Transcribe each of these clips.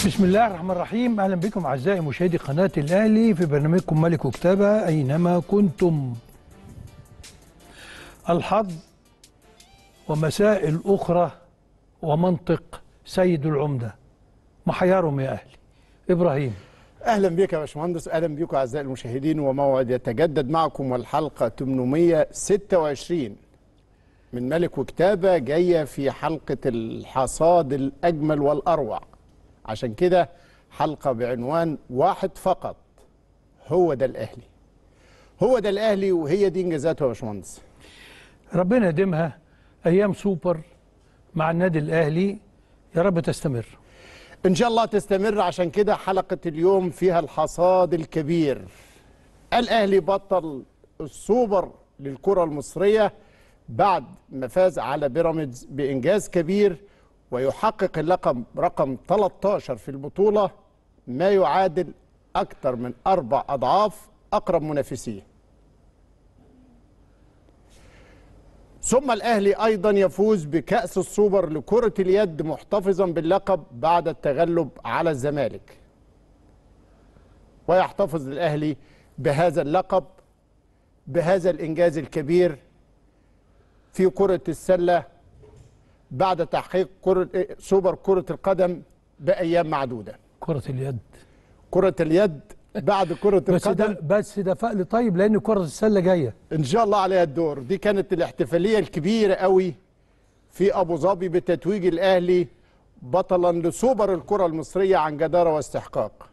بسم الله الرحمن الرحيم اهلا بكم اعزائي مشاهدي قناه الاهلي في برنامجكم ملك وكتابه اينما كنتم الحظ ومسائل اخرى ومنطق سيد العمده محيرهم يا اهلي ابراهيم اهلا بك يا باشمهندس اهلا بكم اعزائي المشاهدين وموعد يتجدد معكم والحلقه 826 من ملك وكتابه جايه في حلقه الحصاد الاجمل والاروع عشان كده حلقه بعنوان واحد فقط هو ده الاهلي هو ده الاهلي وهي دي انجازاته يا باشمهندس ربنا يديمها ايام سوبر مع النادي الاهلي يا رب تستمر ان شاء الله تستمر عشان كده حلقه اليوم فيها الحصاد الكبير الاهلي بطل السوبر للكره المصريه بعد ما فاز على بيراميدز بانجاز كبير ويحقق اللقب رقم 13 في البطوله ما يعادل اكثر من اربع اضعاف اقرب منافسيه ثم الاهلي ايضا يفوز بكاس السوبر لكره اليد محتفظا باللقب بعد التغلب على الزمالك ويحتفظ الاهلي بهذا اللقب بهذا الانجاز الكبير في كره السله بعد تحقيق كرة سوبر كره القدم بايام معدوده كره اليد كره اليد بعد كره بس ده القدم بس ده فقل طيب لان كره السله جايه ان شاء الله عليها الدور دي كانت الاحتفاليه الكبيره قوي في ابو ظبي بتتويج الاهلي بطلا لسوبر الكره المصريه عن جداره واستحقاق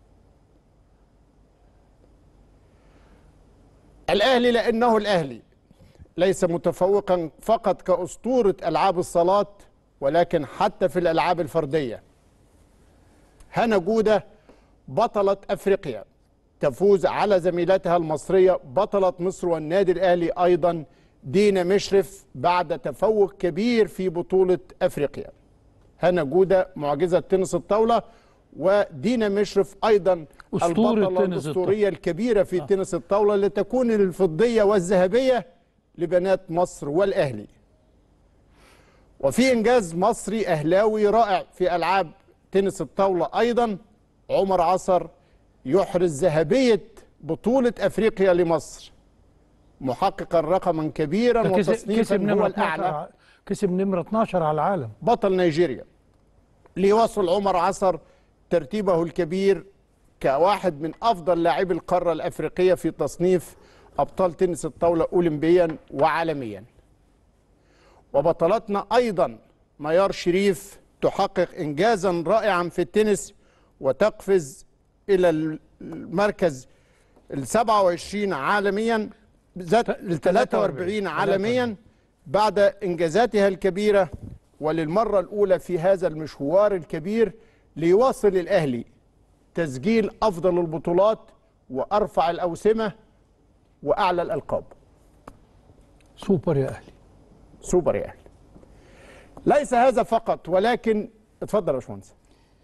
الاهلي لانه الاهلي ليس متفوقا فقط كاسطوره العاب الصالات ولكن حتى في الالعاب الفرديه هنا جوده بطلة أفريقيا تفوز على زميلتها المصرية بطلة مصر والنادي الأهلي أيضا دينا مشرف بعد تفوق كبير في بطولة أفريقيا هنا جودة معجزة تنس الطاولة ودينا مشرف أيضا أسطورة البطلة تنس الأسطورية الكبيرة في تنس الطاولة لتكون الفضية والذهبية لبنات مصر والأهلي وفي إنجاز مصري أهلاوي رائع في ألعاب تنس الطاولة أيضا عمر عصر يحرز ذهبية بطولة أفريقيا لمصر محققا رقما كبيرا ده كسب وتصنيفا كسب هو نمره الأعلى 12 كسب نمره 12 على العالم بطل نيجيريا ليواصل عمر عصر ترتيبه الكبير كواحد من أفضل لاعبي القارة الأفريقية في تصنيف أبطال تنس الطاولة أولمبيا وعالميا وبطلتنا أيضا ميار شريف تحقق إنجازا رائعا في التنس وتقفز إلى المركز ال 27 عالميا ذات ال 43 عالميا بعد إنجازاتها الكبيرة وللمرة الأولى في هذا المشوار الكبير ليواصل الأهلي تسجيل أفضل البطولات وأرفع الأوسمة وأعلى الألقاب سوبر يا اهلي سوبر يا أهلي ليس هذا فقط ولكن اتفضل يا باشمهندس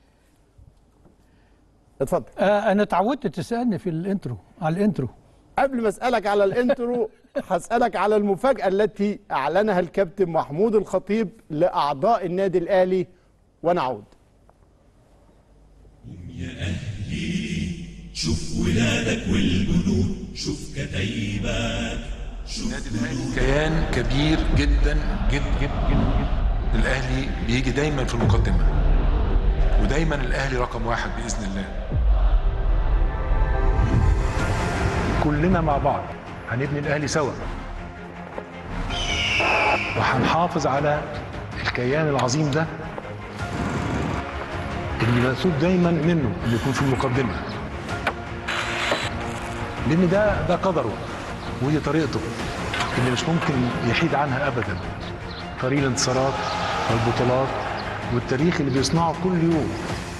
اتفضل آه انا اتعودت تسالني في الانترو على الانترو قبل ما اسالك على الانترو هسالك على المفاجاه التي اعلنها الكابتن محمود الخطيب لاعضاء النادي الاهلي ونعود يا أهلي شوف ولادك والجنود شوف كتايبك شوف كيان كبير جدا جد جد جد جد الاهلي بيجي دايما في المقدمه ودايما الاهلي رقم واحد باذن الله كلنا مع بعض هنبني الاهلي سوا وهنحافظ على الكيان العظيم ده اللي مسؤول دايما منه اللي يكون في المقدمه لان ده ده قدره ودي طريقته اللي مش ممكن يحيد عنها ابدا طريق الانتصارات والبطولات والتاريخ اللي بيصنعه كل يوم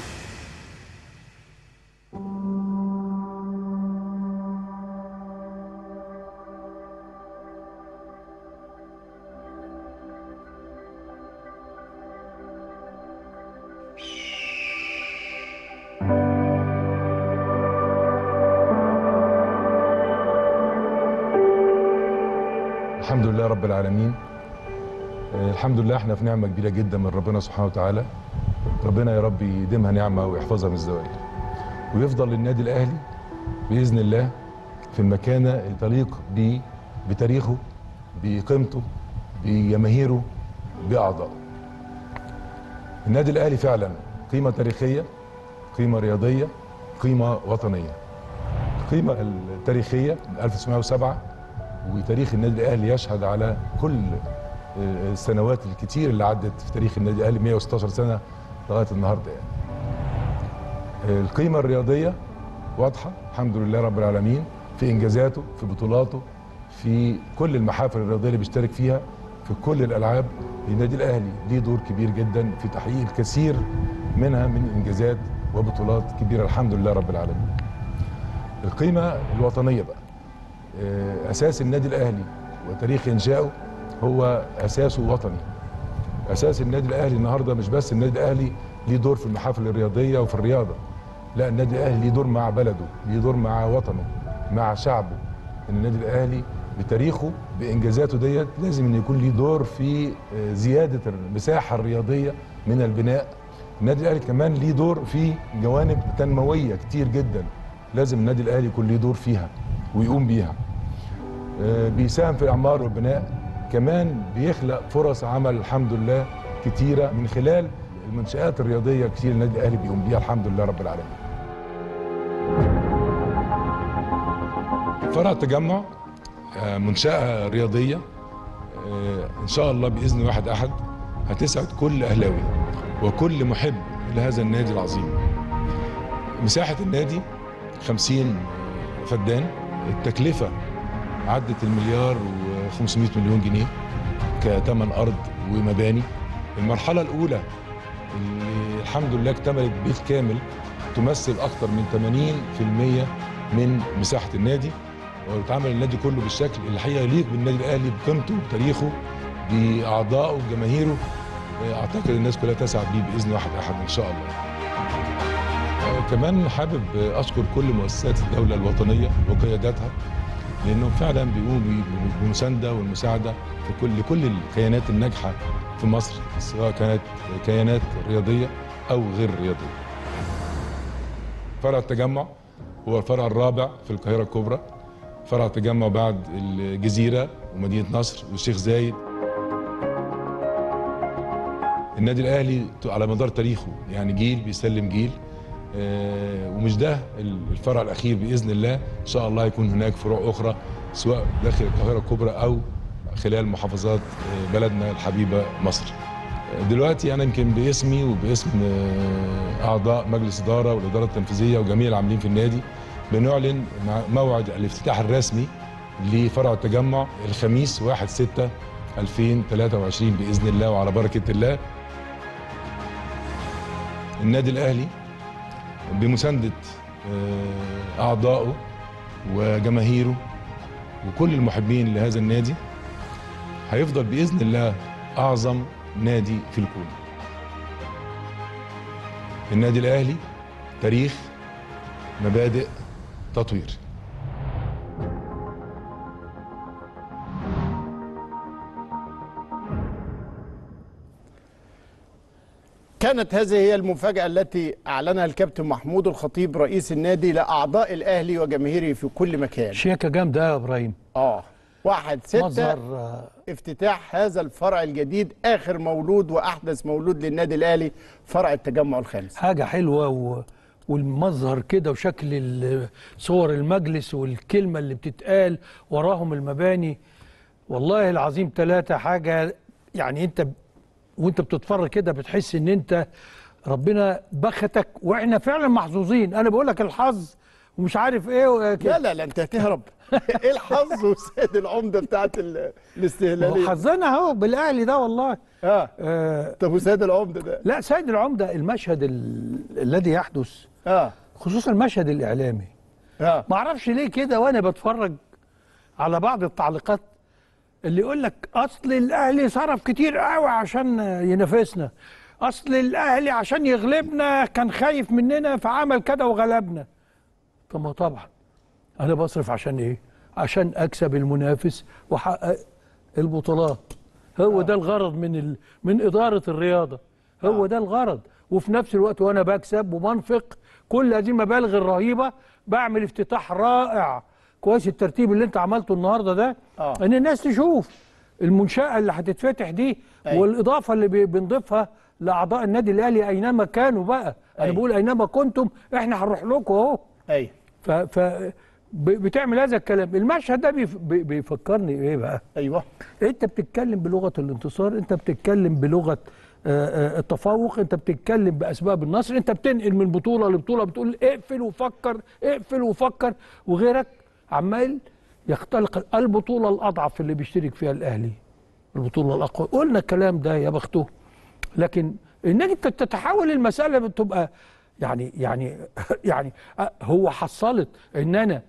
الحمد لله رب العالمين آه، الحمد لله احنا في نعمة كبيرة جدا من ربنا سبحانه وتعالى ربنا يا رب يديمها نعمه ويحفظها من الزوال ويفضل النادي الاهلي باذن الله في المكانه اللي تليق بيه بتاريخه بقيمته بجماهيره باعضائه النادي الاهلي فعلا قيمه تاريخيه قيمه رياضيه قيمه وطنيه القيمه التاريخيه من 1907 وتاريخ النادي الاهلي يشهد على كل السنوات الكتير اللي عدت في تاريخ النادي الاهلي 116 سنه لغايه النهارده يعني. القيمه الرياضيه واضحه الحمد لله رب العالمين في انجازاته في بطولاته في كل المحافل الرياضيه اللي بيشترك فيها في كل الالعاب النادي الاهلي ليه دور كبير جدا في تحقيق الكثير منها من انجازات وبطولات كبيره الحمد لله رب العالمين. القيمه الوطنيه بقى آه، اساس النادي الاهلي وتاريخ انشائه هو اساسه وطني. اساس النادي الاهلي النهارده مش بس النادي الاهلي ليه دور في المحافل الرياضيه وفي الرياضه. لا النادي الاهلي ليه دور مع بلده، ليه دور مع وطنه، مع شعبه. ان النادي الاهلي بتاريخه بانجازاته ديت لازم ان يكون ليه دور في آه، زياده المساحه الرياضيه من البناء. النادي الاهلي كمان ليه دور في جوانب تنمويه كتير جدا لازم النادي الاهلي يكون ليه دور فيها ويقوم بيها. آه، بيساهم في الاعمار والبناء كمان بيخلق فرص عمل الحمد لله كتيره من خلال المنشآت الرياضيه كتير النادي الاهلي بيقوم بيها الحمد لله رب العالمين. فرع التجمع آه، منشأة رياضية آه، إن شاء الله بإذن واحد أحد هتسعد كل أهلاوي وكل محب لهذا النادي العظيم مساحة النادي 50 فدان التكلفة عدت المليار و500 مليون جنيه كثمن أرض ومباني المرحلة الأولى اللي الحمد لله اكتملت بيت كامل تمثل أكثر من 80% من مساحة النادي ويتعامل النادي كله بالشكل اللي الحقيقه يليق بالنادي الاهلي بقيمته بتاريخه باعضائه بجماهيره اعتقد الناس كلها تسعد بيه باذن واحد احد ان شاء الله. آه، كمان حابب اشكر كل مؤسسات الدوله الوطنيه وقياداتها لانهم فعلا بيقوموا بي- بالمسانده والمساعده في كل كل الكيانات الناجحه في مصر سواء كانت كيانات رياضيه او غير رياضيه. فرع التجمع هو الفرع الرابع في القاهره الكبرى فرع التجمع بعد الجزيرة ومدينة نصر والشيخ زايد النادي الأهلي على مدار تاريخه يعني جيل بيسلم جيل آه، ومش ده الفرع الأخير بإذن الله إن شاء الله يكون هناك فروع أخرى سواء داخل القاهرة الكبرى أو خلال محافظات آه، بلدنا الحبيبة مصر آه، دلوقتي أنا يمكن باسمي وباسم آه، أعضاء مجلس إدارة والإدارة التنفيذية وجميع العاملين في النادي بنعلن مع- موعد الافتتاح الرسمي لفرع التجمع الخميس 1 6 2023 باذن الله وعلى بركه الله النادي الاهلي بمسانده آه، اعضائه وجماهيره وكل المحبين لهذا النادي هيفضل باذن الله اعظم نادي في الكون النادي الاهلي تاريخ مبادئ تطوير كانت هذه هي المفاجأة التي أعلنها الكابتن محمود الخطيب رئيس النادي لأعضاء الأهلي وجماهيره في كل مكان شيكه جامده يا ابراهيم آه واحد ستة مظهر آه، افتتاح هذا الفرع الجديد آخر مولود وأحدث مولود للنادي الأهلي فرع التجمع الخامس حاجه حلوه و... والمظهر كده وشكل ال- صور المجلس والكلمه اللي بتتقال وراهم المباني والله العظيم ثلاثه حاجه يعني انت ب- وانت بتتفرج كده بتحس ان انت ربنا بختك واحنا فعلا محظوظين انا بقول لك الحظ ومش عارف ايه و- كده لا لا لا أنت هتهرب إيه الحظ وسيد العمدة بتاعت ال- ما هو الاستهلالية حظنا اهو بالاهلي ده والله آه آه طب وسيد العمدة ده لا سيد العمده المشهد ال... الذي يحدث آه خصوصا المشهد الاعلامي آه ما اعرفش ليه كده وانا بتفرج على بعض التعليقات اللي يقول لك اصل الاهلي صرف كتير قوي عشان ينافسنا اصل الاهلي عشان يغلبنا كان خايف مننا فعمل كده وغلبنا طب ما طبعا انا بصرف عشان ايه عشان اكسب المنافس واحقق البطولات هو ده الغرض من ال... من اداره الرياضه هو ده الغرض وفي نفس الوقت وانا بكسب وبنفق كل هذه المبالغ الرهيبه بعمل افتتاح رائع كويس الترتيب اللي انت عملته النهارده ده آه. ان الناس تشوف المنشاه اللي هتتفتح دي أيوة. والاضافه اللي بي- بنضيفها لاعضاء النادي الاهلي اينما كانوا بقى انا أيوة. بقول اينما كنتم احنا هنروح لكم اهو ايوه ف, ف ب- بتعمل هذا الكلام المشهد ده بيف بي- بيفكرني ايه بقى ايوه انت بتتكلم بلغه الانتصار انت بتتكلم بلغه آه، آه، التفوق انت بتتكلم باسباب النصر انت بتنقل من بطوله لبطوله بتقول اقفل وفكر اقفل وفكر وغيرك عمال يختلق البطوله الاضعف اللي بيشترك فيها الاهلي البطوله الاقوى قلنا الكلام ده يا بخته لكن انك انت تتحول المساله بتبقى يعني يعني يعني آه، هو حصلت ان انا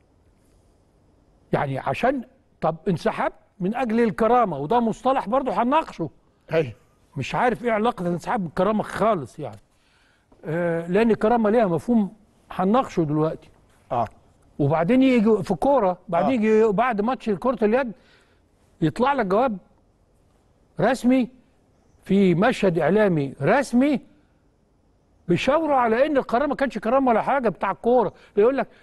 يعني عشان طب انسحبت من اجل الكرامه وده مصطلح برضه هنناقشه ايوه مش عارف ايه علاقه الانسحاب بالكرامه خالص يعني آه لان الكرامه ليها مفهوم هنناقشه دلوقتي اه وبعدين يجي في كوره بعدين آه. يجي بعد ماتش كره اليد يطلع لك جواب رسمي في مشهد اعلامي رسمي بيشاوروا على ان القرار ما كانش كرامه ولا حاجه بتاع الكوره يقول لك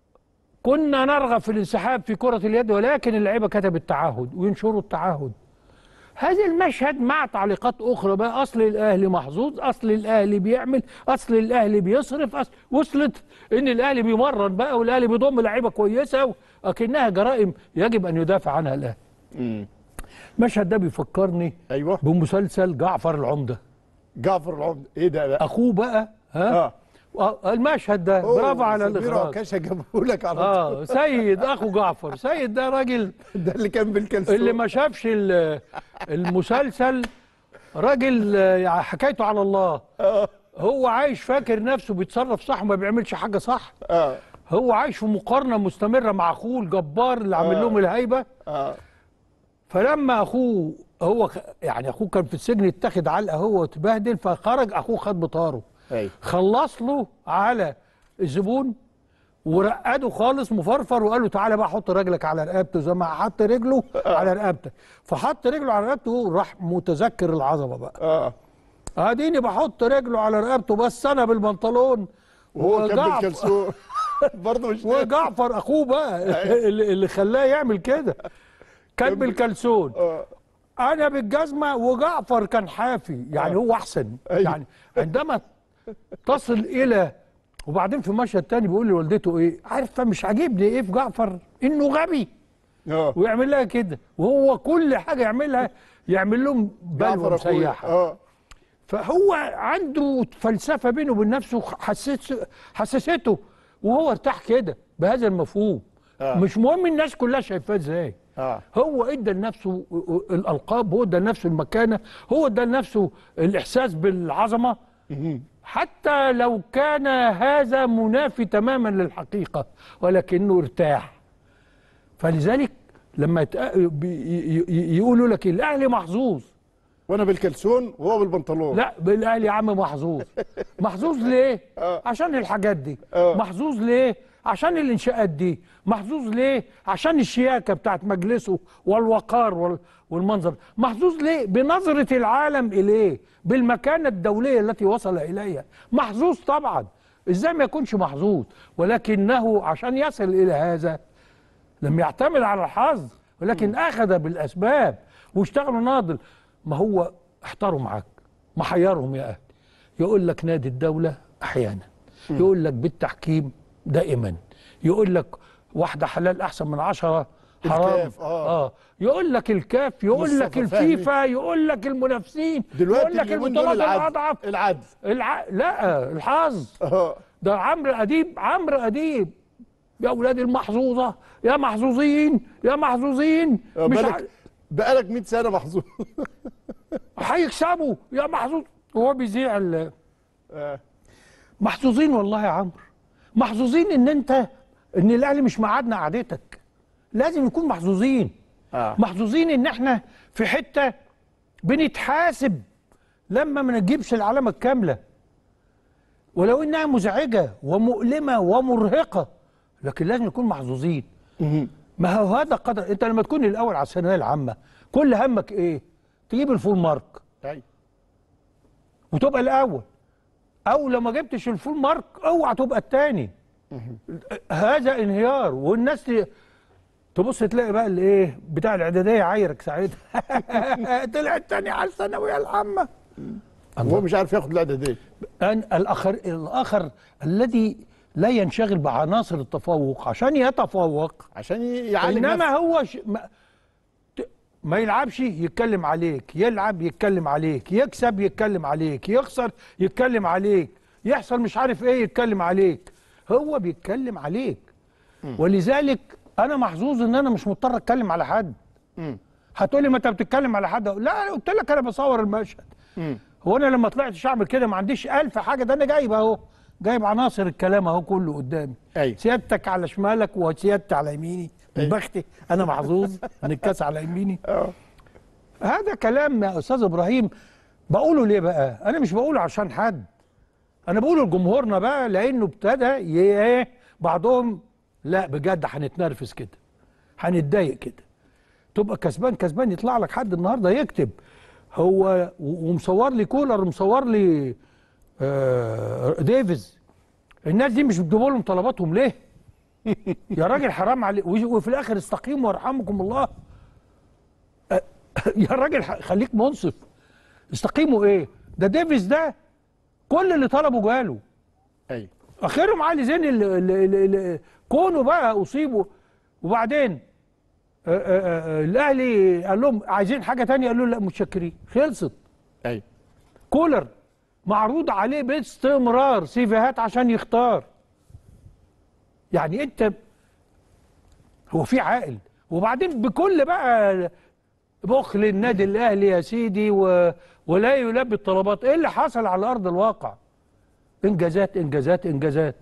كنا نرغب في الانسحاب في كره اليد ولكن اللعيبه كتبت تعهد وينشروا التعهد هذا المشهد مع تعليقات اخرى بقى اصل الاهلي محظوظ اصل الاهلي بيعمل اصل الاهلي بيصرف أصل وصلت ان الاهلي بيمرن بقى والاهلي بيضم لعيبه كويسه اكنها جرائم يجب ان يدافع عنها الاهلي امم المشهد ده بيفكرني ايوه بمسلسل جعفر العمده جعفر العمده ايه ده بقى اخوه بقى ها اه آه، المشهد ده أوه، برافو على سمير الاخراج عكاشة جابه لك على طول اه سيد اخو جعفر سيد ده راجل ده اللي كان بالكلسون اللي ما شافش ال- المسلسل راجل آه، حكايته على الله هو عايش فاكر نفسه بيتصرف صح وما بيعملش حاجه صح اه هو عايش في مقارنه مستمره مع اخوه الجبار اللي عامل لهم الهيبه اه فلما اخوه هو خ- يعني اخوه كان في السجن اتاخد علقه هو واتبهدل فخرج اخوه خد بطاره ايوه خلص له على الزبون ورقده خالص مفرفر وقال له تعالى بقى حط رجلك على رقبته زي ما حط رجله على رقبتك فحط رجله على رقبته وراح متذكر العظمه بقى اه اديني بحط رجله على رقبته بس انا بالبنطلون وهو كان وجعفر- بالكلسون برضه مش وجعفر اخوه بقى اللي اللي خلاه يعمل كده كان بالكلسون اه انا بالجزمه وجعفر كان حافي يعني هو احسن أيوة. يعني عندما تصل الى وبعدين في مشهد تاني بيقول لوالدته ايه عارفه مش عاجبني ايه في جعفر انه غبي اه ويعمل لها كده وهو كل حاجه يعملها يعمل لهم بلوه جعفر أخويا. مسيحه اه فهو عنده فلسفه بينه وبين نفسه حسس حسسته وهو ارتاح كده بهذا المفهوم آه. مش مهم الناس كلها شايفاه ازاي اه هو ادى لنفسه الالقاب هو ادى لنفسه المكانه هو ادى لنفسه الاحساس بالعظمه حتى لو كان هذا منافي تماما للحقيقه ولكنه ارتاح فلذلك لما يتق- بي- ي- ي- يقولوا لك الاهلي محظوظ وانا بالكلسون وهو بالبنطلون لا بالاهلي يا عم محظوظ محظوظ ليه آه. عشان الحاجات دي آه. محظوظ ليه عشان الانشاءات دي محظوظ ليه عشان الشياكه بتاعت مجلسه والوقار وال- والمنظر محظوظ ليه بنظره العالم اليه بالمكانه الدوليه التي وصل اليها محظوظ طبعا ازاي ما يكونش محظوظ ولكنه عشان يصل الى هذا لم يعتمد على الحظ ولكن اخذ بالاسباب واشتغلوا ناضل ما هو احتاروا معاك محيرهم يا اهلي يقول لك نادي الدوله احيانا يقول لك بالتحكيم دائما يقول لك واحده حلال احسن من عشرة حرام الكاف، آه. اه يقول لك الكاف يقول لك مصطفى فهمي. الفيفا يقول لك المنافسين دلوقتي يقول لك اليومين دول البطولات العدل الاضعف العدل الع... لا الحظ اه ده عمرو اديب عمرو اديب يا اولاد المحظوظه يا محظوظين يا محظوظين آه، مش ع... بالك بقالك 100 سنه محظوظ هيكسبوا يا محظوظ وهو بيذيع ال- آه. محظوظين والله يا عمرو محظوظين ان انت ان الاهلي مش ميعادنا قعدتك لازم نكون محظوظين آه. محظوظين ان احنا في حته بنتحاسب لما ما نجيبش العلامه الكامله ولو انها مزعجه ومؤلمه ومرهقه لكن لازم نكون محظوظين ما هو هذا قدر انت لما تكون الاول على الثانويه العامه كل همك ايه تجيب الفول مارك أيوة. وتبقى الاول او لو ما جبتش الفول مارك اوعى تبقى التاني هذا انهيار والناس ت- تبص تلاقي بقى الايه بتاع الاعداديه عايرك ساعتها طلع التاني على الثانويه العامه وهو مش عارف ياخد الاعداديه أن الآخر الآخر الذي لا ينشغل بعناصر التفوق عشان يتفوق عشان يعالج إنما نفسه. هو ش... ما... ت- ما يلعبش يتكلم عليك يلعب يتكلم عليك يكسب يتكلم عليك يخسر يتكلم عليك يحصل مش عارف ايه يتكلم عليك هو بيتكلم عليك ولذلك انا محظوظ ان انا مش مضطر اتكلم على حد هتقولي ما انت بتتكلم على حد أقول لا أنا قلت لك انا بصور المشهد هو انا لما طلعت اعمل كده ما عنديش ألف حاجه ده انا جايب اهو جايب عناصر الكلام اهو كله قدامي أيوة. سيادتك على شمالك وسيادتي على يميني من بختي انا محظوظ ان الكاس على يميني هذا كلام يا استاذ ابراهيم بقوله ليه بقى انا مش بقوله عشان حد انا بقوله لجمهورنا بقى لانه ابتدى ي- ايه بعضهم لا بجد هنتنرفز كده هنتضايق كده تبقى كسبان كسبان يطلع لك حد النهارده يكتب هو و- ومصور لي كولر ومصور لي آه ديفيز الناس دي مش بتجيبوا لهم طلباتهم ليه؟ يا راجل حرام عليك ويجي- وفي الاخر استقيموا ويرحمكم الله آه، يا راجل ح- خليك منصف استقيموا ايه؟ ده ديفيز ده كل اللي طلبه جاله ايوه اخرهم علي زين اللي, اللي, اللي, اللي كونه بقى اصيبوا وبعدين آه، آه، آه، الاهلي قال لهم عايزين حاجه تانية قالوا له لا متشكرين خلصت ايوه كولر معروض عليه باستمرار سيفيهات عشان يختار يعني انت هو في عاقل وبعدين بكل بقى بخل النادي الاهلي يا سيدي و... ولا يلبي الطلبات ايه اللي حصل على ارض الواقع انجازات انجازات انجازات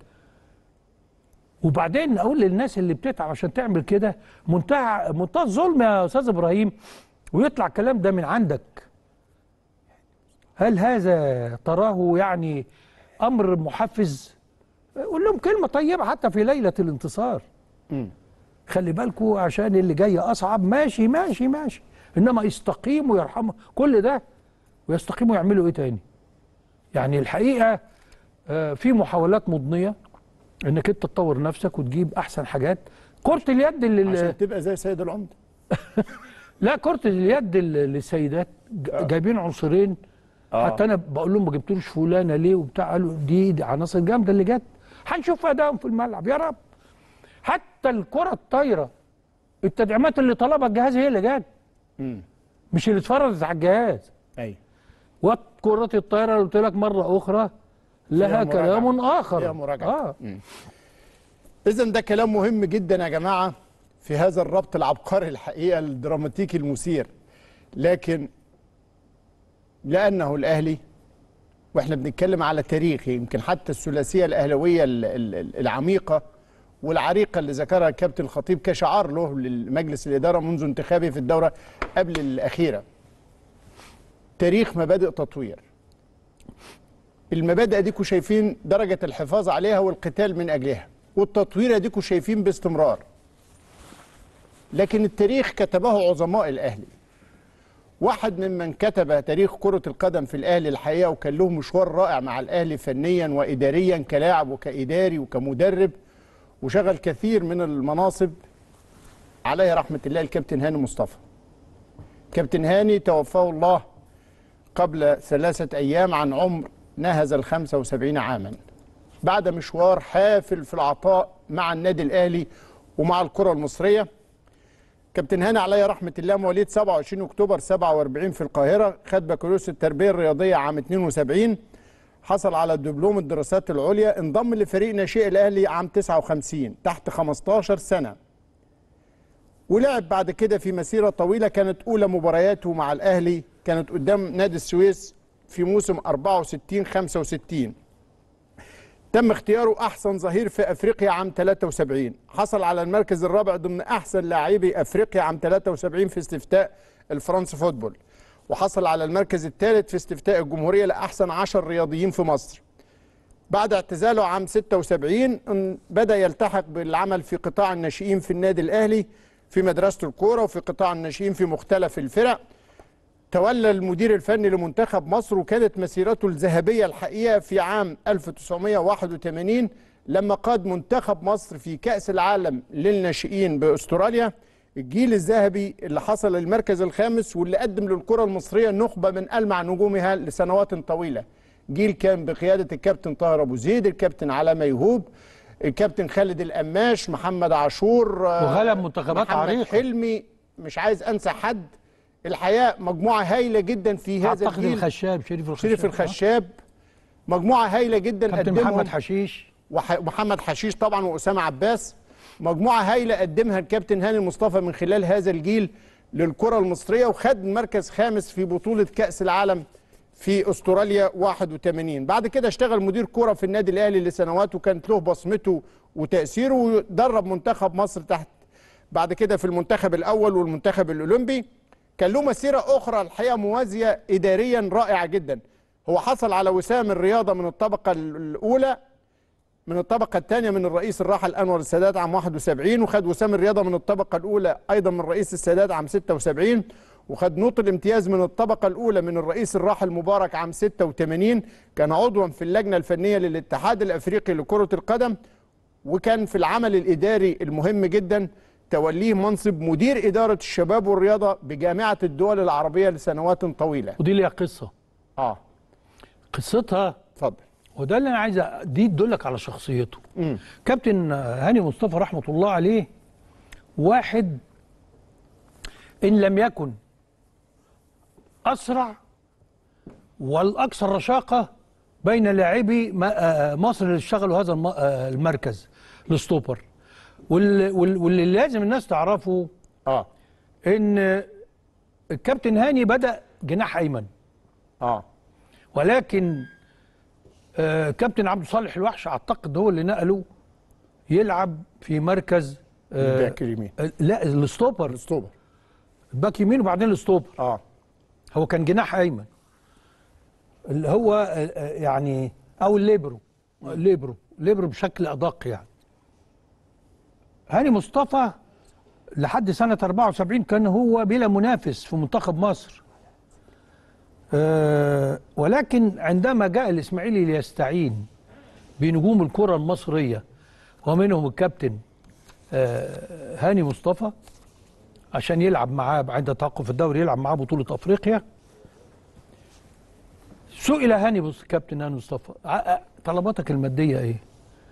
وبعدين اقول للناس اللي بتتعب عشان تعمل كده منتهى منتهى الظلم يا استاذ ابراهيم ويطلع الكلام ده من عندك هل هذا تراه يعني امر محفز قول لهم كلمه طيبه حتى في ليله الانتصار خلي بالكوا عشان اللي جاي اصعب ماشي ماشي ماشي انما يستقيموا يرحموا كل ده ويستقيموا يعملوا ايه تاني يعني الحقيقه آه، في محاولات مضنيه انك انت تطور نفسك وتجيب احسن حاجات كره اليد اللي عشان تبقى زي سيد العمده لا كرة اليد ال- للسيدات ج- جايبين عنصرين حتى انا بقول لهم ما جبتوش فلانه ليه وبتاع قالوا دي, دي عناصر جامده اللي جت هنشوف ادائهم في الملعب يا رب حتى الكره الطايره التدعيمات اللي طلبها الجهاز هي اللي جت مش اللي اتفرضت على الجهاز ايوه وكرة الطايره اللي قلت لك مره اخرى لها فيها مراجعة. كلام اخر فيها مراجعة. اه اذا ده كلام مهم جدا يا جماعه في هذا الربط العبقري الحقيقه الدراماتيكي المثير لكن لانه الاهلي واحنا بنتكلم على تاريخ يمكن حتى الثلاثيه الاهلاويه ال- ال- العميقه والعريقه اللي ذكرها الكابتن الخطيب كشعار له لمجلس الاداره منذ انتخابه في الدوره قبل الاخيره تاريخ مبادئ تطوير المبادئ ديكوا شايفين درجة الحفاظ عليها والقتال من أجلها والتطوير ديكوا شايفين باستمرار لكن التاريخ كتبه عظماء الأهلي واحد ممن كتب تاريخ كرة القدم في الأهلي الحقيقة وكان له مشوار رائع مع الأهلي فنيا وإداريا كلاعب وكإداري وكمدرب وشغل كثير من المناصب عليه رحمة الله الكابتن هاني مصطفى كابتن هاني توفاه الله قبل ثلاثة أيام عن عمر نهز الخمسة وسبعين عاما بعد مشوار حافل في العطاء مع النادي الأهلي ومع الكرة المصرية كابتن هاني عليه رحمة الله مواليد 27 أكتوبر 47 في القاهرة خد بكالوريوس التربية الرياضية عام 72 حصل على دبلوم الدراسات العليا انضم لفريق ناشئ الأهلي عام 59 تحت 15 سنة ولعب بعد كده في مسيرة طويلة كانت أولى مبارياته مع الأهلي كانت قدام نادي السويس في موسم 64 65 تم اختياره أحسن ظهير في أفريقيا عام 73 حصل على المركز الرابع ضمن أحسن لاعبي أفريقيا عام 73 في استفتاء الفرنس فوتبول وحصل على المركز الثالث في استفتاء الجمهورية لأحسن 10 رياضيين في مصر بعد اعتزاله عام 76 ان- بدأ يلتحق بالعمل في قطاع الناشئين في النادي الأهلي في مدرسة الكورة وفي قطاع الناشئين في مختلف الفرق تولى المدير الفني لمنتخب مصر وكانت مسيرته الذهبية الحقيقة في عام 1981 لما قاد منتخب مصر في كأس العالم للناشئين بأستراليا الجيل الذهبي اللي حصل المركز الخامس واللي قدم للكرة المصرية نخبة من ألمع نجومها لسنوات طويلة جيل كان بقيادة الكابتن طاهر أبو زيد الكابتن علاء ميهوب الكابتن خالد القماش محمد عاشور آه، وغلب منتخبات محمد عريقة. حلمي مش عايز أنسى حد الحقيقة مجموعة هايلة جدا في هذا اعتقد الجيل الخشاب شريف الخشاب شريف الخشاب مجموعة هايلة جدا كابتن قدمهم محمد حشيش وح- ومحمد حشيش طبعا وأسامة عباس مجموعة هايلة قدمها الكابتن هاني مصطفى من خلال هذا الجيل للكرة المصرية وخد مركز خامس في بطولة كأس العالم في استراليا 81 بعد كده اشتغل مدير كرة في النادي الأهلي لسنوات وكانت له بصمته وتأثيره ودرب منتخب مصر تحت بعد كده في المنتخب الأول والمنتخب الأولمبي كان له مسيرة أخرى الحقيقة موازية إداريا رائعة جدا هو حصل على وسام الرياضة من الطبقة الأولى من الطبقة الثانية من الرئيس الراحل أنور السادات عام 71 وخد وسام الرياضة من الطبقة الأولى أيضا من رئيس السادات عام 76 وخد نوط الامتياز من الطبقة الأولى من الرئيس الراحل مبارك عام 86 كان عضوا في اللجنة الفنية للاتحاد الأفريقي لكرة القدم وكان في العمل الإداري المهم جدا توليه منصب مدير إدارة الشباب والرياضة بجامعة الدول العربية لسنوات طويلة ودي ليها قصه آه قصتها اتفضل وده اللي انا عايز أ- دي تدلك على شخصيته كابتن هاني مصطفى رحمه الله عليه واحد ان لم يكن اسرع والاكثر رشاقه بين لاعبي ما- آه، مصر اللي اشتغلوا هذا الم- آه، المركز الستوبر واللي, واللي واللي لازم الناس تعرفه آه ان الكابتن هاني بدا جناح ايمن آه ولكن آه، كابتن عبد الصالح الوحش اعتقد هو اللي نقله يلعب في مركز آه، الباك اليمين آه، لا الستوبر اسطوبة الباك يمين وبعدين الستوبر آه هو كان جناح ايمن اللي هو آه، آه، يعني او الليبرو الليبرو ليبرو بشكل ادق يعني هاني مصطفى لحد سنة 74 كان هو بلا منافس في منتخب مصر آه، ولكن عندما جاء الإسماعيلي ليستعين بنجوم الكرة المصرية ومنهم الكابتن آه، هاني مصطفى عشان يلعب معاه عند توقف الدوري يلعب معاه بطولة أفريقيا سئل هاني بص كابتن هاني مصطفى ع- ع- طلباتك المادية إيه؟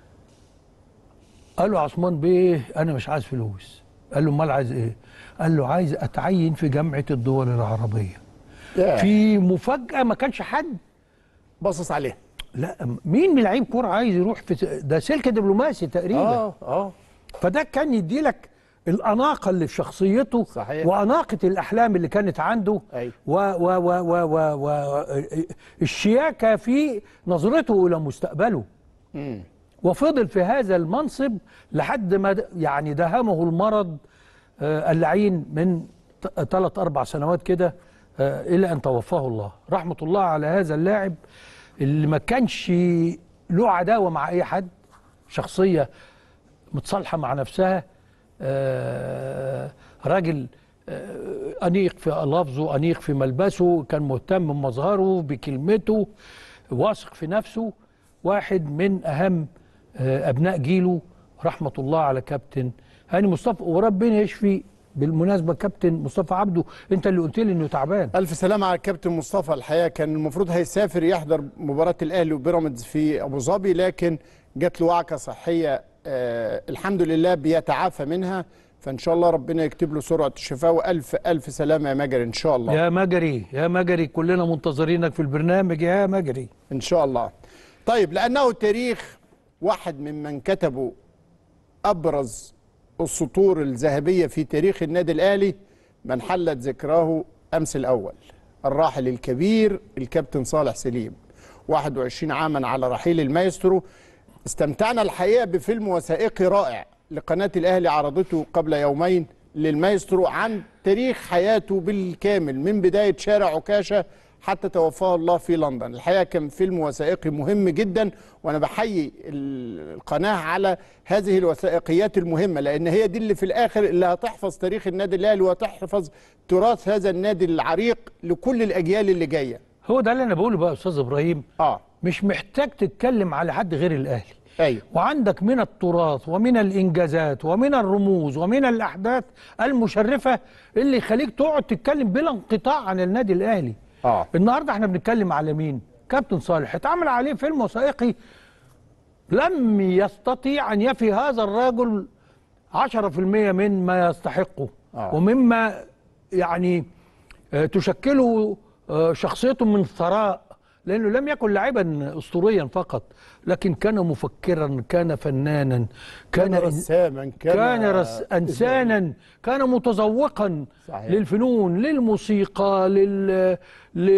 قال له عثمان بيه أنا مش عايز فلوس قال له أمال عايز إيه؟ قال له عايز أتعين في جامعة الدول العربية في في مفاجأة ما كانش حد باصص عليه لا مين من لعيب كوره عايز يروح في ده سلك دبلوماسي تقريبا اه اه فده كان يدي لك الاناقه اللي في شخصيته صحيح. واناقه الاحلام اللي كانت عنده أيوة. و و و و و و الشياكه في نظرته الى مستقبله وفضل في هذا المنصب لحد ما د- يعني دهمه المرض آه، اللعين من ثلاث اربع سنوات كده آه، الى ان توفاه الله رحمه الله على هذا اللاعب اللي ما كانش له عداوه مع اي حد شخصيه متصالحه مع نفسها آه، راجل آه، انيق في لفظه انيق في ملبسه كان مهتم بمظهره بكلمته واثق في نفسه واحد من اهم آه، ابناء جيله رحمه الله على كابتن هاني مصطفى وربنا يشفي بالمناسبه كابتن مصطفى عبده انت اللي قلت لي انه تعبان الف سلامه على الكابتن مصطفى الحقيقه كان المفروض هيسافر يحضر مباراه الاهلي وبيراميدز في ابو ظبي لكن جات له وعكه صحيه آه الحمد لله بيتعافى منها فان شاء الله ربنا يكتب له سرعه الشفاء والف الف سلامه يا مجري ان شاء الله يا مجري يا مجري كلنا منتظرينك في البرنامج يا مجري ان شاء الله طيب لانه التاريخ واحد ممن كتبوا ابرز السطور الذهبيه في تاريخ النادي الاهلي من حلت ذكراه امس الاول الراحل الكبير الكابتن صالح سليم 21 عاما على رحيل المايسترو استمتعنا الحقيقه بفيلم وثائقي رائع لقناه الاهلي عرضته قبل يومين للمايسترو عن تاريخ حياته بالكامل من بدايه شارع عكاشه حتى توفاه الله في لندن الحقيقه كان فيلم وثائقي مهم جدا وانا بحيي ال- القناه على هذه الوثائقيات المهمه لان هي دي اللي في الاخر اللي هتحفظ تاريخ النادي الاهلي وتحفظ تراث هذا النادي العريق لكل الاجيال اللي جايه هو ده اللي انا بقوله بقى يا استاذ ابراهيم اه مش محتاج تتكلم على حد غير الاهلي ايوه وعندك من التراث ومن الانجازات ومن الرموز ومن الاحداث المشرفه اللي يخليك تقعد تتكلم بلا انقطاع عن النادي الاهلي اه النهارده احنا بنتكلم على مين كابتن صالح اتعمل عليه فيلم وثائقي لم يستطيع ان يفي هذا الرجل 10% من ما يستحقه آه. ومما يعني آه، تشكله آه، شخصيته من ثراء لانه لم يكن لاعبا اسطوريا فقط لكن كان مفكرا كان فنانا كان كان رساما كان, كان رس انسانا كان متذوقا صحيح. للفنون للموسيقى لل ل...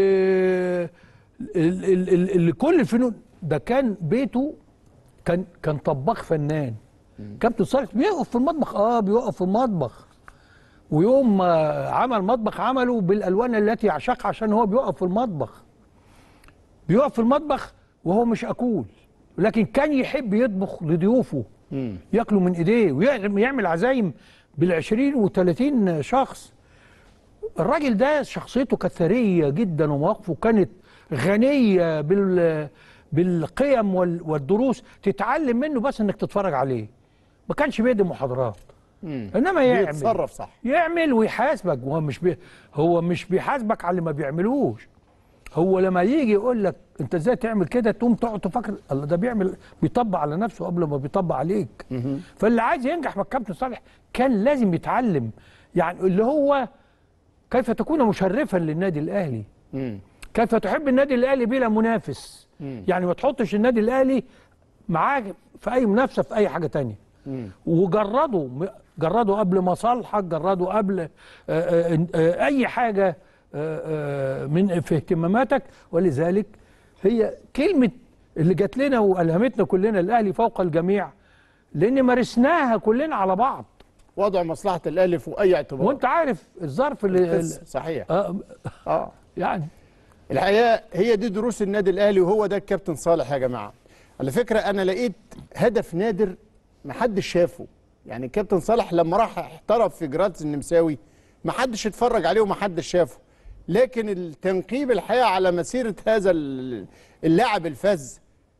ال... ال... ال... لكل الفنون ده كان بيته كان كان طباخ فنان كابتن صالح بيقف في المطبخ اه بيقف في المطبخ ويوم ما عمل مطبخ عمله بالالوان التي يعشقها عشان هو بيقف في المطبخ بيقف في المطبخ وهو مش اكول لكن كان يحب يطبخ لضيوفه ياكلوا من ايديه ويعمل عزايم بالعشرين وثلاثين شخص الراجل ده شخصيته كانت ثريه جدا ومواقفه كانت غنيه بال بالقيم وال- والدروس تتعلم منه بس انك تتفرج عليه ما كانش بيدي محاضرات انما يعمل بيتصرف صح يعمل ويحاسبك وهو مش بي هو مش بيحاسبك على اللي ما بيعملوش هو لما يجي يقول لك انت ازاي تعمل كده تقوم تقعد تفكر الله ده بيعمل بيطبق على نفسه قبل ما بيطبق عليك فاللي عايز ينجح مع الكابتن صالح كان لازم يتعلم يعني اللي هو كيف تكون مشرفا للنادي الاهلي كيف تحب النادي الاهلي بلا منافس يعني ما تحطش النادي الاهلي معاه في اي منافسه في اي حاجه تانية وجرده م- جرده قبل مصالحك جرده قبل آه، آه، آه، اي حاجه آه، آه، من في اهتماماتك ولذلك هي كلمه اللي جات لنا والهمتنا كلنا الاهلي فوق الجميع لان مارسناها كلنا على بعض وضع مصلحه الاهلي فوق اي اعتبار وانت عارف الظرف اللي بس صحيح آه اه يعني الحقيقه هي دي دروس النادي الاهلي وهو ده الكابتن صالح يا جماعه على فكره انا لقيت هدف نادر ما حدش شافه يعني الكابتن صالح لما راح احترف في جراتس النمساوي ما حدش اتفرج عليه وما حدش شافه لكن التنقيب الحقيقه على مسيره هذا ال- اللاعب الفذ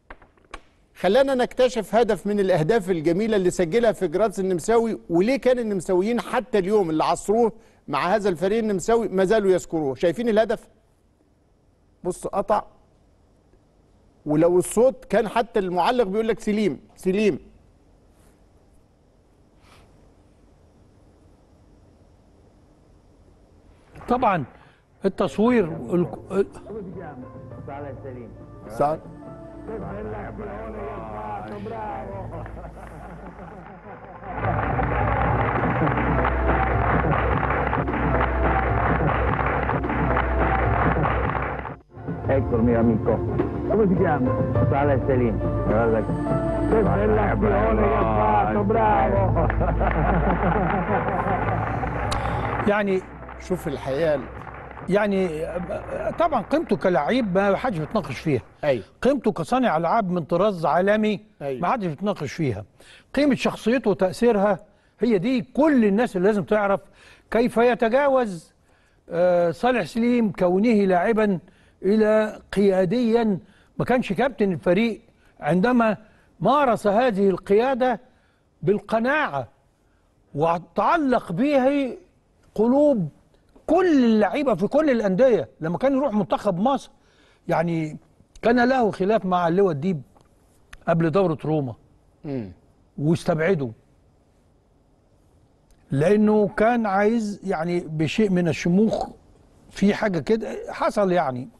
خلانا نكتشف هدف من الاهداف الجميله اللي سجلها في جراتس النمساوي وليه كان النمساويين حتى اليوم اللي عصروه مع هذا الفريق النمساوي ما زالوا يذكروه شايفين الهدف بص قطع ولو الصوت كان حتى المعلق بيقول لك سليم سليم طبعا التصوير ال- ال- صح Ecco il mio amico. Come si chiama? Sale Selim. Guarda che bella azione che ha fatto, bravo! يعني شوف الحقيقه يعني طبعا قيمته كلاعب ما حدش بيتناقش فيها ايوه قيمته كصانع العاب من طراز عالمي أيوة. ما حدش بيتناقش فيها قيمه شخصيته وتاثيرها هي دي كل الناس اللي لازم تعرف كيف يتجاوز آه، صالح سليم كونه لاعبا الى قياديا ما كانش كابتن الفريق عندما مارس هذه القياده بالقناعه وتعلق به قلوب كل اللعيبه في كل الانديه لما كان يروح منتخب مصر يعني كان له خلاف مع اللواء الديب قبل دوره روما واستبعده لانه كان عايز يعني بشيء من الشموخ في حاجه كده حصل يعني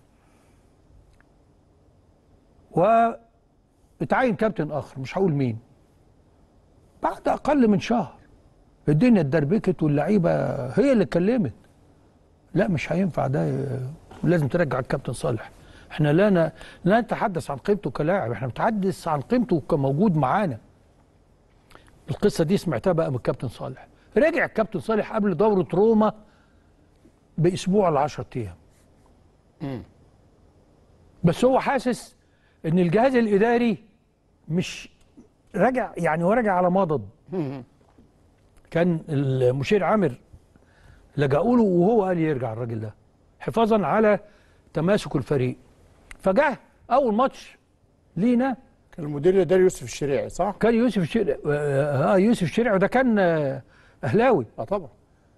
واتعين كابتن اخر مش هقول مين بعد اقل من شهر الدنيا اتدربكت واللعيبه هي اللي اتكلمت لا مش هينفع ده لازم ترجع الكابتن صالح احنا لا ن- لا نتحدث عن قيمته كلاعب احنا بنتحدث عن قيمته كموجود معانا القصه دي سمعتها بقى من الكابتن صالح رجع الكابتن صالح قبل دوره روما باسبوع ل 10 ايام بس هو حاسس ان الجهاز الاداري مش راجع يعني هو راجع على مضض كان المشير عامر لجأوا له وهو قال يرجع الراجل ده حفاظا على تماسك الفريق فجاه اول ماتش لينا كان المدير ده يوسف الشريعي صح؟ كان يوسف الشرع اه يوسف الشرع وده كان آه، اهلاوي اه طبعا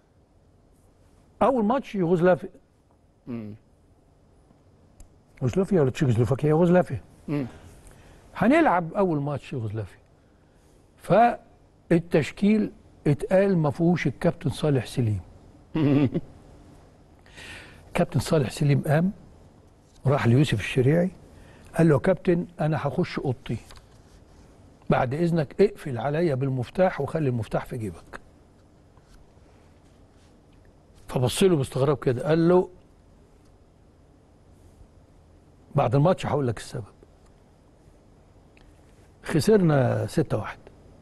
اول ماتش يوغوسلافيا يوغوسلافيا ولا تشيكوسلوفاكيا يوغوسلافيا هنلعب اول ماتش يوغوسلافيا فالتشكيل اتقال ما فيهوش الكابتن صالح سليم كابتن صالح سليم قام راح ليوسف الشريعي قال له يا كابتن انا هخش اوضتي بعد اذنك اقفل عليا بالمفتاح وخلي المفتاح في جيبك فبص له باستغراب كده قال له بعد الماتش هقول لك السبب خسرنا 6 واحد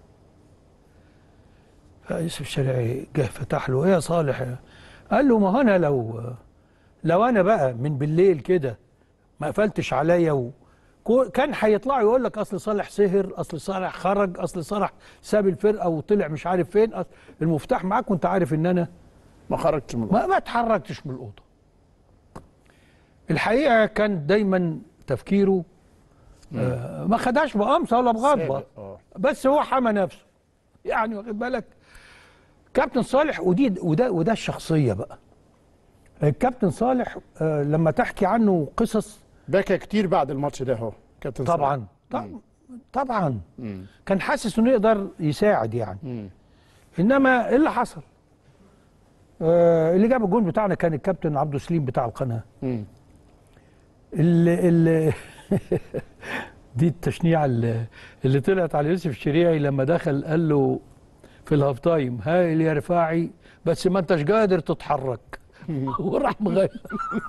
فيوسف الشريعي جه فتح له ايه يا صالح قال له ما هو انا لو لو انا بقى من بالليل كده ما قفلتش عليا و كو- كان هيطلعوا يقول لك اصل صالح سهر اصل صالح خرج اصل صالح ساب الفرقه وطلع مش عارف فين أصل المفتاح معاك وانت عارف ان انا ما خرجتش من ما ما اتحركتش من الاوضه الحقيقه كان دايما تفكيره آه ما خدهاش بقمصه ولا بغضبه سابق، آه. بس هو حمى نفسه يعني واخد بالك كابتن صالح ودي وده وده الشخصيه بقى الكابتن صالح آه لما تحكي عنه قصص بكى كتير بعد الماتش ده اهو كابتن صالح. طبعا طبعا طبعا كان حاسس انه يقدر يساعد يعني انما ايه اللي حصل آه اللي جاب الجون بتاعنا كان الكابتن عبده سليم بتاع القناه مم. اللي, اللي دي التشنيعه اللي, اللي طلعت على يوسف الشريعي لما دخل قال له في الهاف تايم هايل يا رفاعي بس ما انتش قادر تتحرك وراح مغير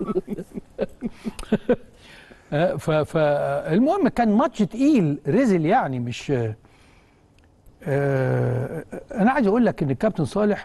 آه، ف- فالمهم كان ماتش تقيل رزل يعني مش آه، انا عايز اقول لك ان الكابتن صالح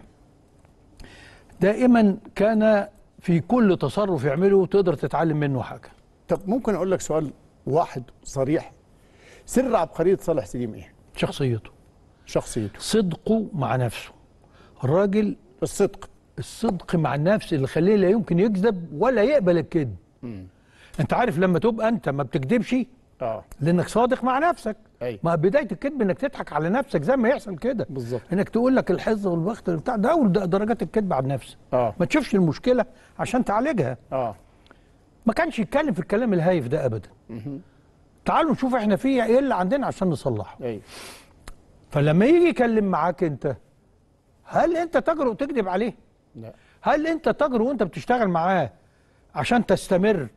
دائما كان في كل تصرف يعمله تقدر تتعلم منه حاجه طب ممكن اقول لك سؤال واحد صريح سر عبقريه صالح سليم ايه؟ شخصيته شخصيته صدقه مع نفسه الراجل الصدق الصدق مع النفس اللي خليه لا يمكن يكذب ولا يقبل الكذب انت عارف لما تبقى انت ما بتكذبش اه لانك صادق مع نفسك أيوة. ما بدايه الكذب انك تضحك على نفسك زي ما يحصل كده بالظبط. انك تقول لك الحظ والبخت بتاع ده اول درجات الكذب على النفس اه ما تشوفش المشكله عشان تعالجها اه ما كانش يتكلم في الكلام الهايف ده ابدا تعالوا نشوف احنا فيه ايه اللي عندنا عشان نصلحه ايوه فلما يجي يكلم معاك انت هل انت تجرؤ تكذب عليه لا هل انت تجرؤ وانت بتشتغل معاه عشان تستمر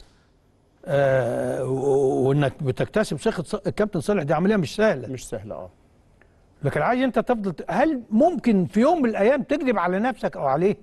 آه و- وانك بتكتسب ثقه ص- الكابتن صالح دي عمليه مش سهله مش سهله اه لكن عايز انت تفضل ت- هل ممكن في يوم من الايام تكذب على نفسك او عليه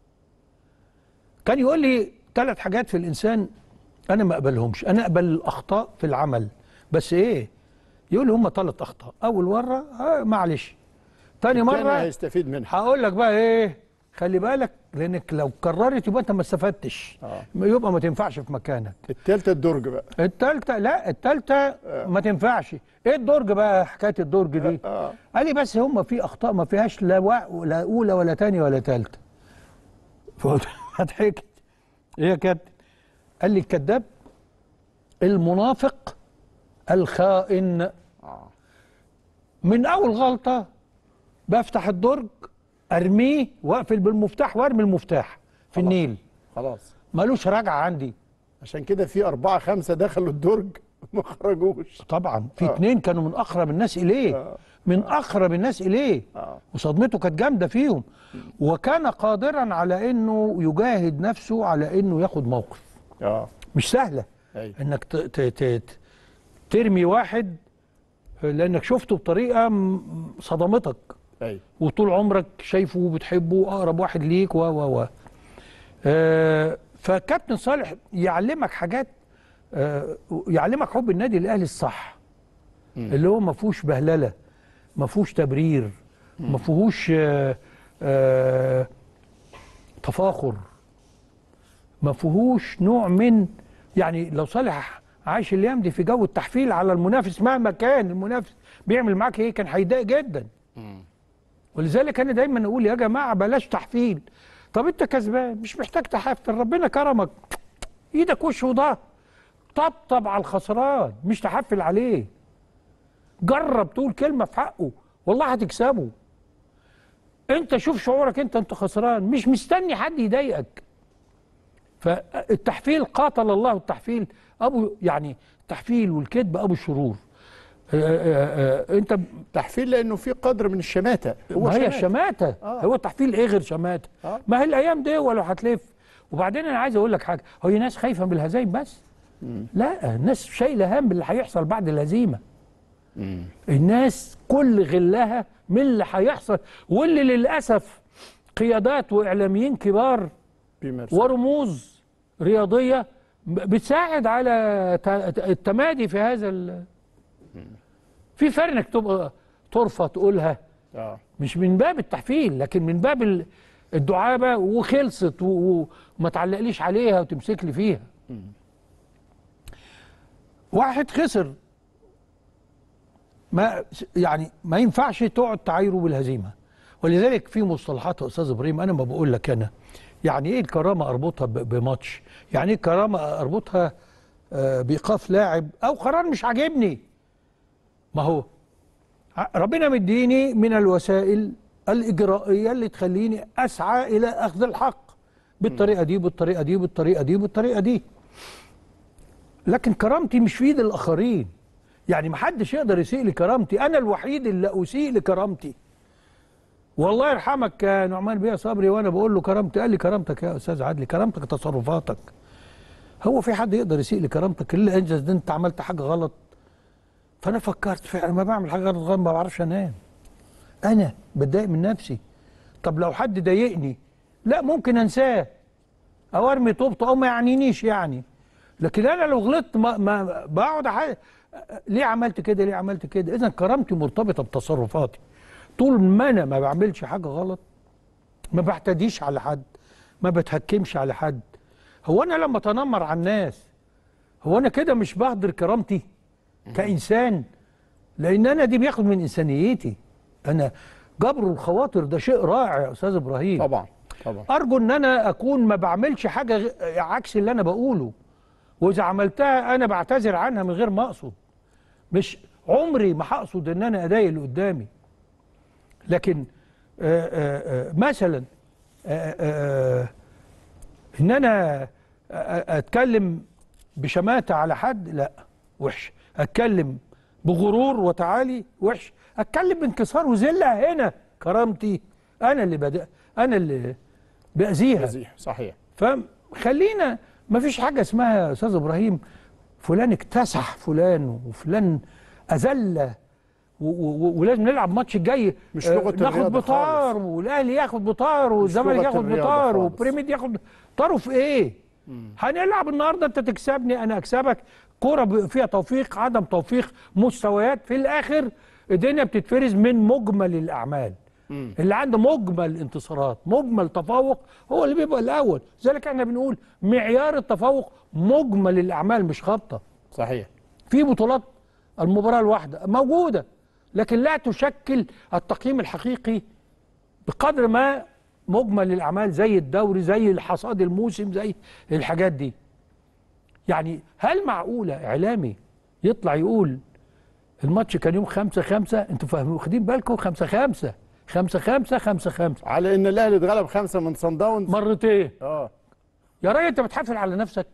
كان يقول لي ثلاث حاجات في الانسان انا ما اقبلهمش انا اقبل الاخطاء في العمل بس ايه يقول لي هم ثلاث اخطاء اول مره آه معلش تاني التاني مره هيستفيد منها هقول لك بقى ايه خلي بالك لانك لو كررت يبقى انت ما استفدتش آه. يبقى ما تنفعش في مكانك التالتة الدرج بقى التالتة لا التالتة ما تنفعش ايه الدرج بقى حكايه الدرج دي آه. قال لي بس هم في اخطاء ما فيهاش لا وا- لا اولى ولا تانية ولا تالتة فضحكت ايه يا كابتن قال لي الكذاب المنافق الخائن من اول غلطه بفتح الدرج ارميه واقفل بالمفتاح وارمي المفتاح في النيل خلاص ملوش رجعه عندي عشان كده في أربعة خمسة دخلوا الدرج ما خرجوش طبعا في آه. اتنين كانوا من اقرب الناس اليه من اقرب الناس اليه آه. وصدمته كانت جامده فيهم وكان قادرا على انه يجاهد نفسه على انه ياخد موقف اه مش سهله أيوة. انك ت- ت- ت- ترمي واحد لانك شفته بطريقه م- صدمتك ايوه وطول عمرك شايفه وبتحبه اقرب واحد ليك و و و آه، فكابتن صالح يعلمك حاجات آه، يعلمك حب النادي الاهلي الصح اللي هو ما فيهوش بهلله ما فيهوش تبرير ما فيهوش آه، آه، تفاخر ما ما فيهوش نوع من يعني لو صالح عايش الايام دي في جو التحفيل على المنافس مهما كان المنافس بيعمل معاك ايه كان هيضايق جدا ولذلك انا دايما اقول يا جماعه بلاش تحفيل طب انت كسبان مش محتاج تحفل ربنا كرمك ايدك وش وضهر طبطب على الخسران مش تحفل عليه جرب تقول كلمه في حقه والله هتكسبه انت شوف شعورك انت انت خسران مش مستني حد يضايقك فالتحفيل قاتل الله التحفيل ابو يعني التحفيل والكذب ابو الشرور آه، آه، آه، انت تحفيل لانه في قدر من الشماته ما هي الشماته آه. هو التحفيل ايه غير شماته آه. ما هي الايام دي ولو هتلف وبعدين انا عايز اقول لك حاجه هي ناس خايفه من الهزايم بس لا الناس شايله هم اللي هيحصل بعد الهزيمه الناس كل غلها من اللي هيحصل واللي للاسف قيادات واعلاميين كبار بيمارسوا. ورموز رياضيه ب- بتساعد على ت- التمادي في هذا ال- في فرق انك تبقى طرفه تقولها اه مش من باب التحفيل لكن من باب ال- الدعابه وخلصت و- و- وما تعلقليش عليها وتمسك لي فيها واحد خسر ما يعني ما ينفعش تقعد تعايره بالهزيمه ولذلك في مصطلحات يا استاذ ابراهيم انا ما بقول لك انا يعني ايه الكرامه اربطها ب- بماتش يعني ايه الكرامه اربطها آه، بايقاف لاعب او قرار مش عاجبني ما هو ع- ربنا مديني من الوسائل الإجرائية اللي تخليني أسعى إلى أخذ الحق بالطريقة دي بالطريقة دي بالطريقة دي بالطريقة دي لكن كرامتي مش في ايد الآخرين يعني محدش يقدر يسيء لكرامتي أنا الوحيد اللي أسيء لكرامتي والله يرحمك يا نعمان بيه صبري وأنا بقول له كرامتي قال لي كرامتك يا أستاذ عدلي كرامتك تصرفاتك هو في حد يقدر يسيء لكرامتك إلا أنجز ده أنت عملت حاجة غلط فانا فكرت فعلا ما بعمل حاجه غلط غلط ما بعرفش انام انا بتضايق من نفسي طب لو حد ضايقني لا ممكن انساه او ارمي طوبته او ما يعنينيش يعني لكن انا لو غلطت ما, ما بقعد أح... ليه عملت كده ليه عملت كده اذا كرامتي مرتبطه بتصرفاتي طول ما انا ما بعملش حاجه غلط ما بعتديش على حد ما بتهكمش على حد هو انا لما اتنمر على الناس هو انا كده مش بهدر كرامتي كإنسان لأن أنا دي بياخد من إنسانيتي أنا جبر الخواطر ده شيء رائع يا أستاذ إبراهيم طبعا طبعا أرجو إن أنا أكون ما بعملش حاجة غ- عكس اللي أنا بقوله وإذا عملتها أنا بعتذر عنها من غير ما أقصد مش عمري ما هقصد إن أنا أضايق اللي قدامي لكن آآ آآ مثلا آآ آآ ان انا أ- أ- اتكلم بشماته على حد لا وحش اتكلم بغرور وتعالي وحش اتكلم بانكسار وذله هنا كرامتي انا اللي بدأ انا اللي باذيها مزيح صحيح فخلينا ما فيش حاجه اسمها يا استاذ ابراهيم فلان اكتسح فلان وفلان اذل و- و- ولازم نلعب ماتش الجاي مش آه، لغة ناخد الرياضة بطار خالص. والاهلي ياخد بطار والزمالك لغة ياخد الرياضة بطار خالص. وبريميد ياخد طاره في ايه؟ هنلعب النهارده انت تكسبني انا اكسبك كوره ب- فيها توفيق عدم توفيق مستويات في الاخر الدنيا بتتفرز من مجمل الاعمال اللي عنده مجمل انتصارات مجمل تفوق هو اللي بيبقى الاول لذلك احنا بنقول معيار التفوق مجمل الاعمال مش خبطه صحيح في بطولات المباراة الواحدة موجودة لكن لا تشكل التقييم الحقيقي بقدر ما مجمل الأعمال زي الدوري زي الحصاد الموسم زي الحاجات دي يعني هل معقولة إعلامي يطلع يقول الماتش كان يوم خمسة خمسة انتوا فاهمين واخدين بالكم خمسة خمسة خمسة خمسة خمسة خمسة على ان الاهلي اتغلب خمسه من صن داونز مرتين اه يا راجل انت بتحافل على نفسك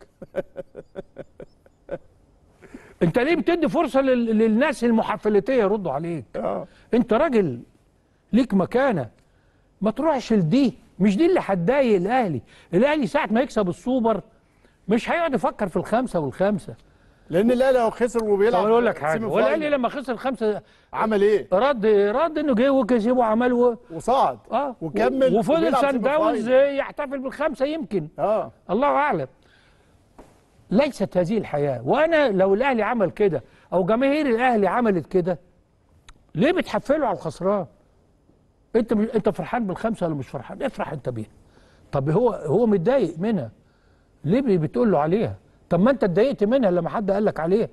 انت ليه بتدي فرصه لل... للناس المحفلتيه يردوا عليك اه انت راجل ليك مكانه ما تروحش لدي مش دي اللي هتضايق الاهلي الاهلي ساعه ما يكسب السوبر مش هيقعد يفكر في الخمسه والخمسه لان الاهلي لو خسر طب وبيلعب انا اقول لك حاجه سيمي والاهلي فاينل، لما خسر الخمسه عمل ايه رد رد انه جه وكسب وعمل و... وصعد اه وكمل وفضل وبيلعب سان سيمي داونز فاينل. يحتفل بالخمسه يمكن اه الله اعلم ليست هذه الحياه وانا لو الاهلي عمل كده او جماهير الاهلي عملت كده ليه بتحفلوا على الخسران انت انت فرحان بالخمسه ولا مش فرحان افرح انت بيها طب هو هو متضايق منها ليه بتقول له عليها طب ما انت اتضايقت منها لما حد قال لك عليها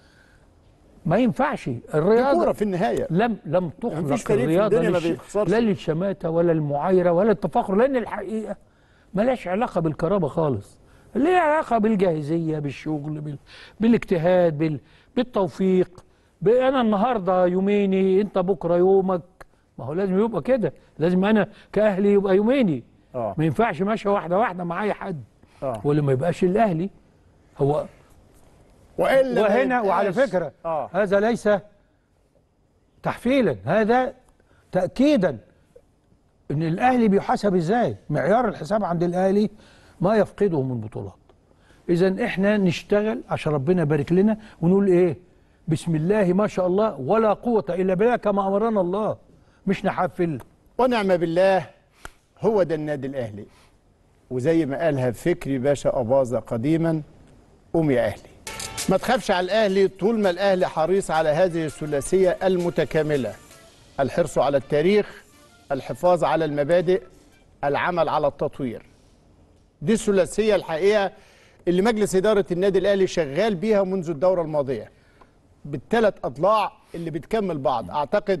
ما ينفعش دي الرياضه كوره في النهايه لم لم مفيش تخلق فريق في الرياضه الدنيا ما للش... بيخسرش. لا للشماته ولا المعايره ولا التفاخر لان الحقيقه ملاش علاقه بالكرامه خالص ليها علاقه بالجاهزيه بالشغل بال... بالاجتهاد بال... بالتوفيق ب... انا النهارده يوميني انت بكره يومك ما هو لازم يبقى كده لازم انا كاهلي يبقى يوميني اه ما ينفعش ماشيه واحده واحده مع اي حد اه ولا ما يبقاش الاهلي هو والا ما وهنا وعلى يبقاش- فكره اه هذا ليس تحفيلا هذا تاكيدا ان الاهلي بيحاسب ازاي معيار الحساب عند الاهلي ما يفقده من بطولات اذا احنا نشتغل عشان ربنا يبارك لنا ونقول ايه بسم الله ما شاء الله ولا قوه الا بالله كما امرنا الله مش نحفل ونعم بالله هو ده النادي الاهلي وزي ما قالها فكري باشا اباظه قديما قوم يا اهلي ما تخافش على الاهلي طول ما الاهلي حريص على هذه الثلاثيه المتكامله الحرص على التاريخ الحفاظ على المبادئ العمل على التطوير دي الثلاثيه الحقيقه اللي مجلس اداره النادي الاهلي شغال بيها منذ الدوره الماضيه بالثلاث اضلاع اللي بتكمل بعض اعتقد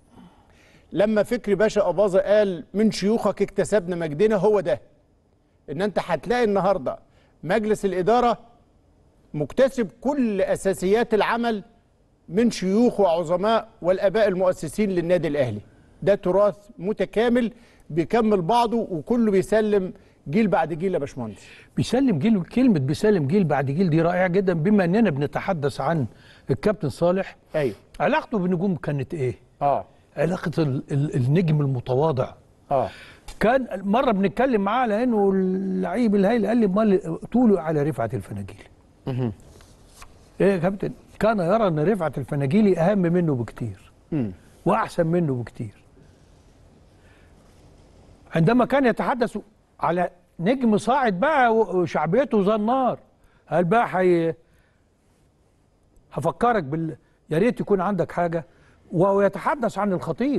لما فكري باشا أباظة قال من شيوخك اكتسبنا مجدنا هو ده ان انت هتلاقي النهارده مجلس الاداره مكتسب كل اساسيات العمل من شيوخ وعظماء والاباء المؤسسين للنادي الاهلي ده تراث متكامل بيكمل بعضه وكله بيسلم جيل بعد جيل يا باشمهندس بيسلم جيل كلمه بيسلم جيل بعد جيل دي رائعه جدا بما اننا بنتحدث عن الكابتن صالح ايوه علاقته بالنجوم كانت ايه اه علاقه ال- ال- النجم المتواضع اه كان مره بنتكلم معاه على انه اللعيب الهايل قال لي امال طوله على رفعه الفناجيلي ايه يا كابتن كان يرى ان رفعه الفناجيلي اهم منه بكتير مم. واحسن منه بكتير عندما كان يتحدث على نجم صاعد بقى وشعبيته زي النار قال بقى حي هفكرك بال يا ريت يكون عندك حاجه وهو يتحدث عن الخطيب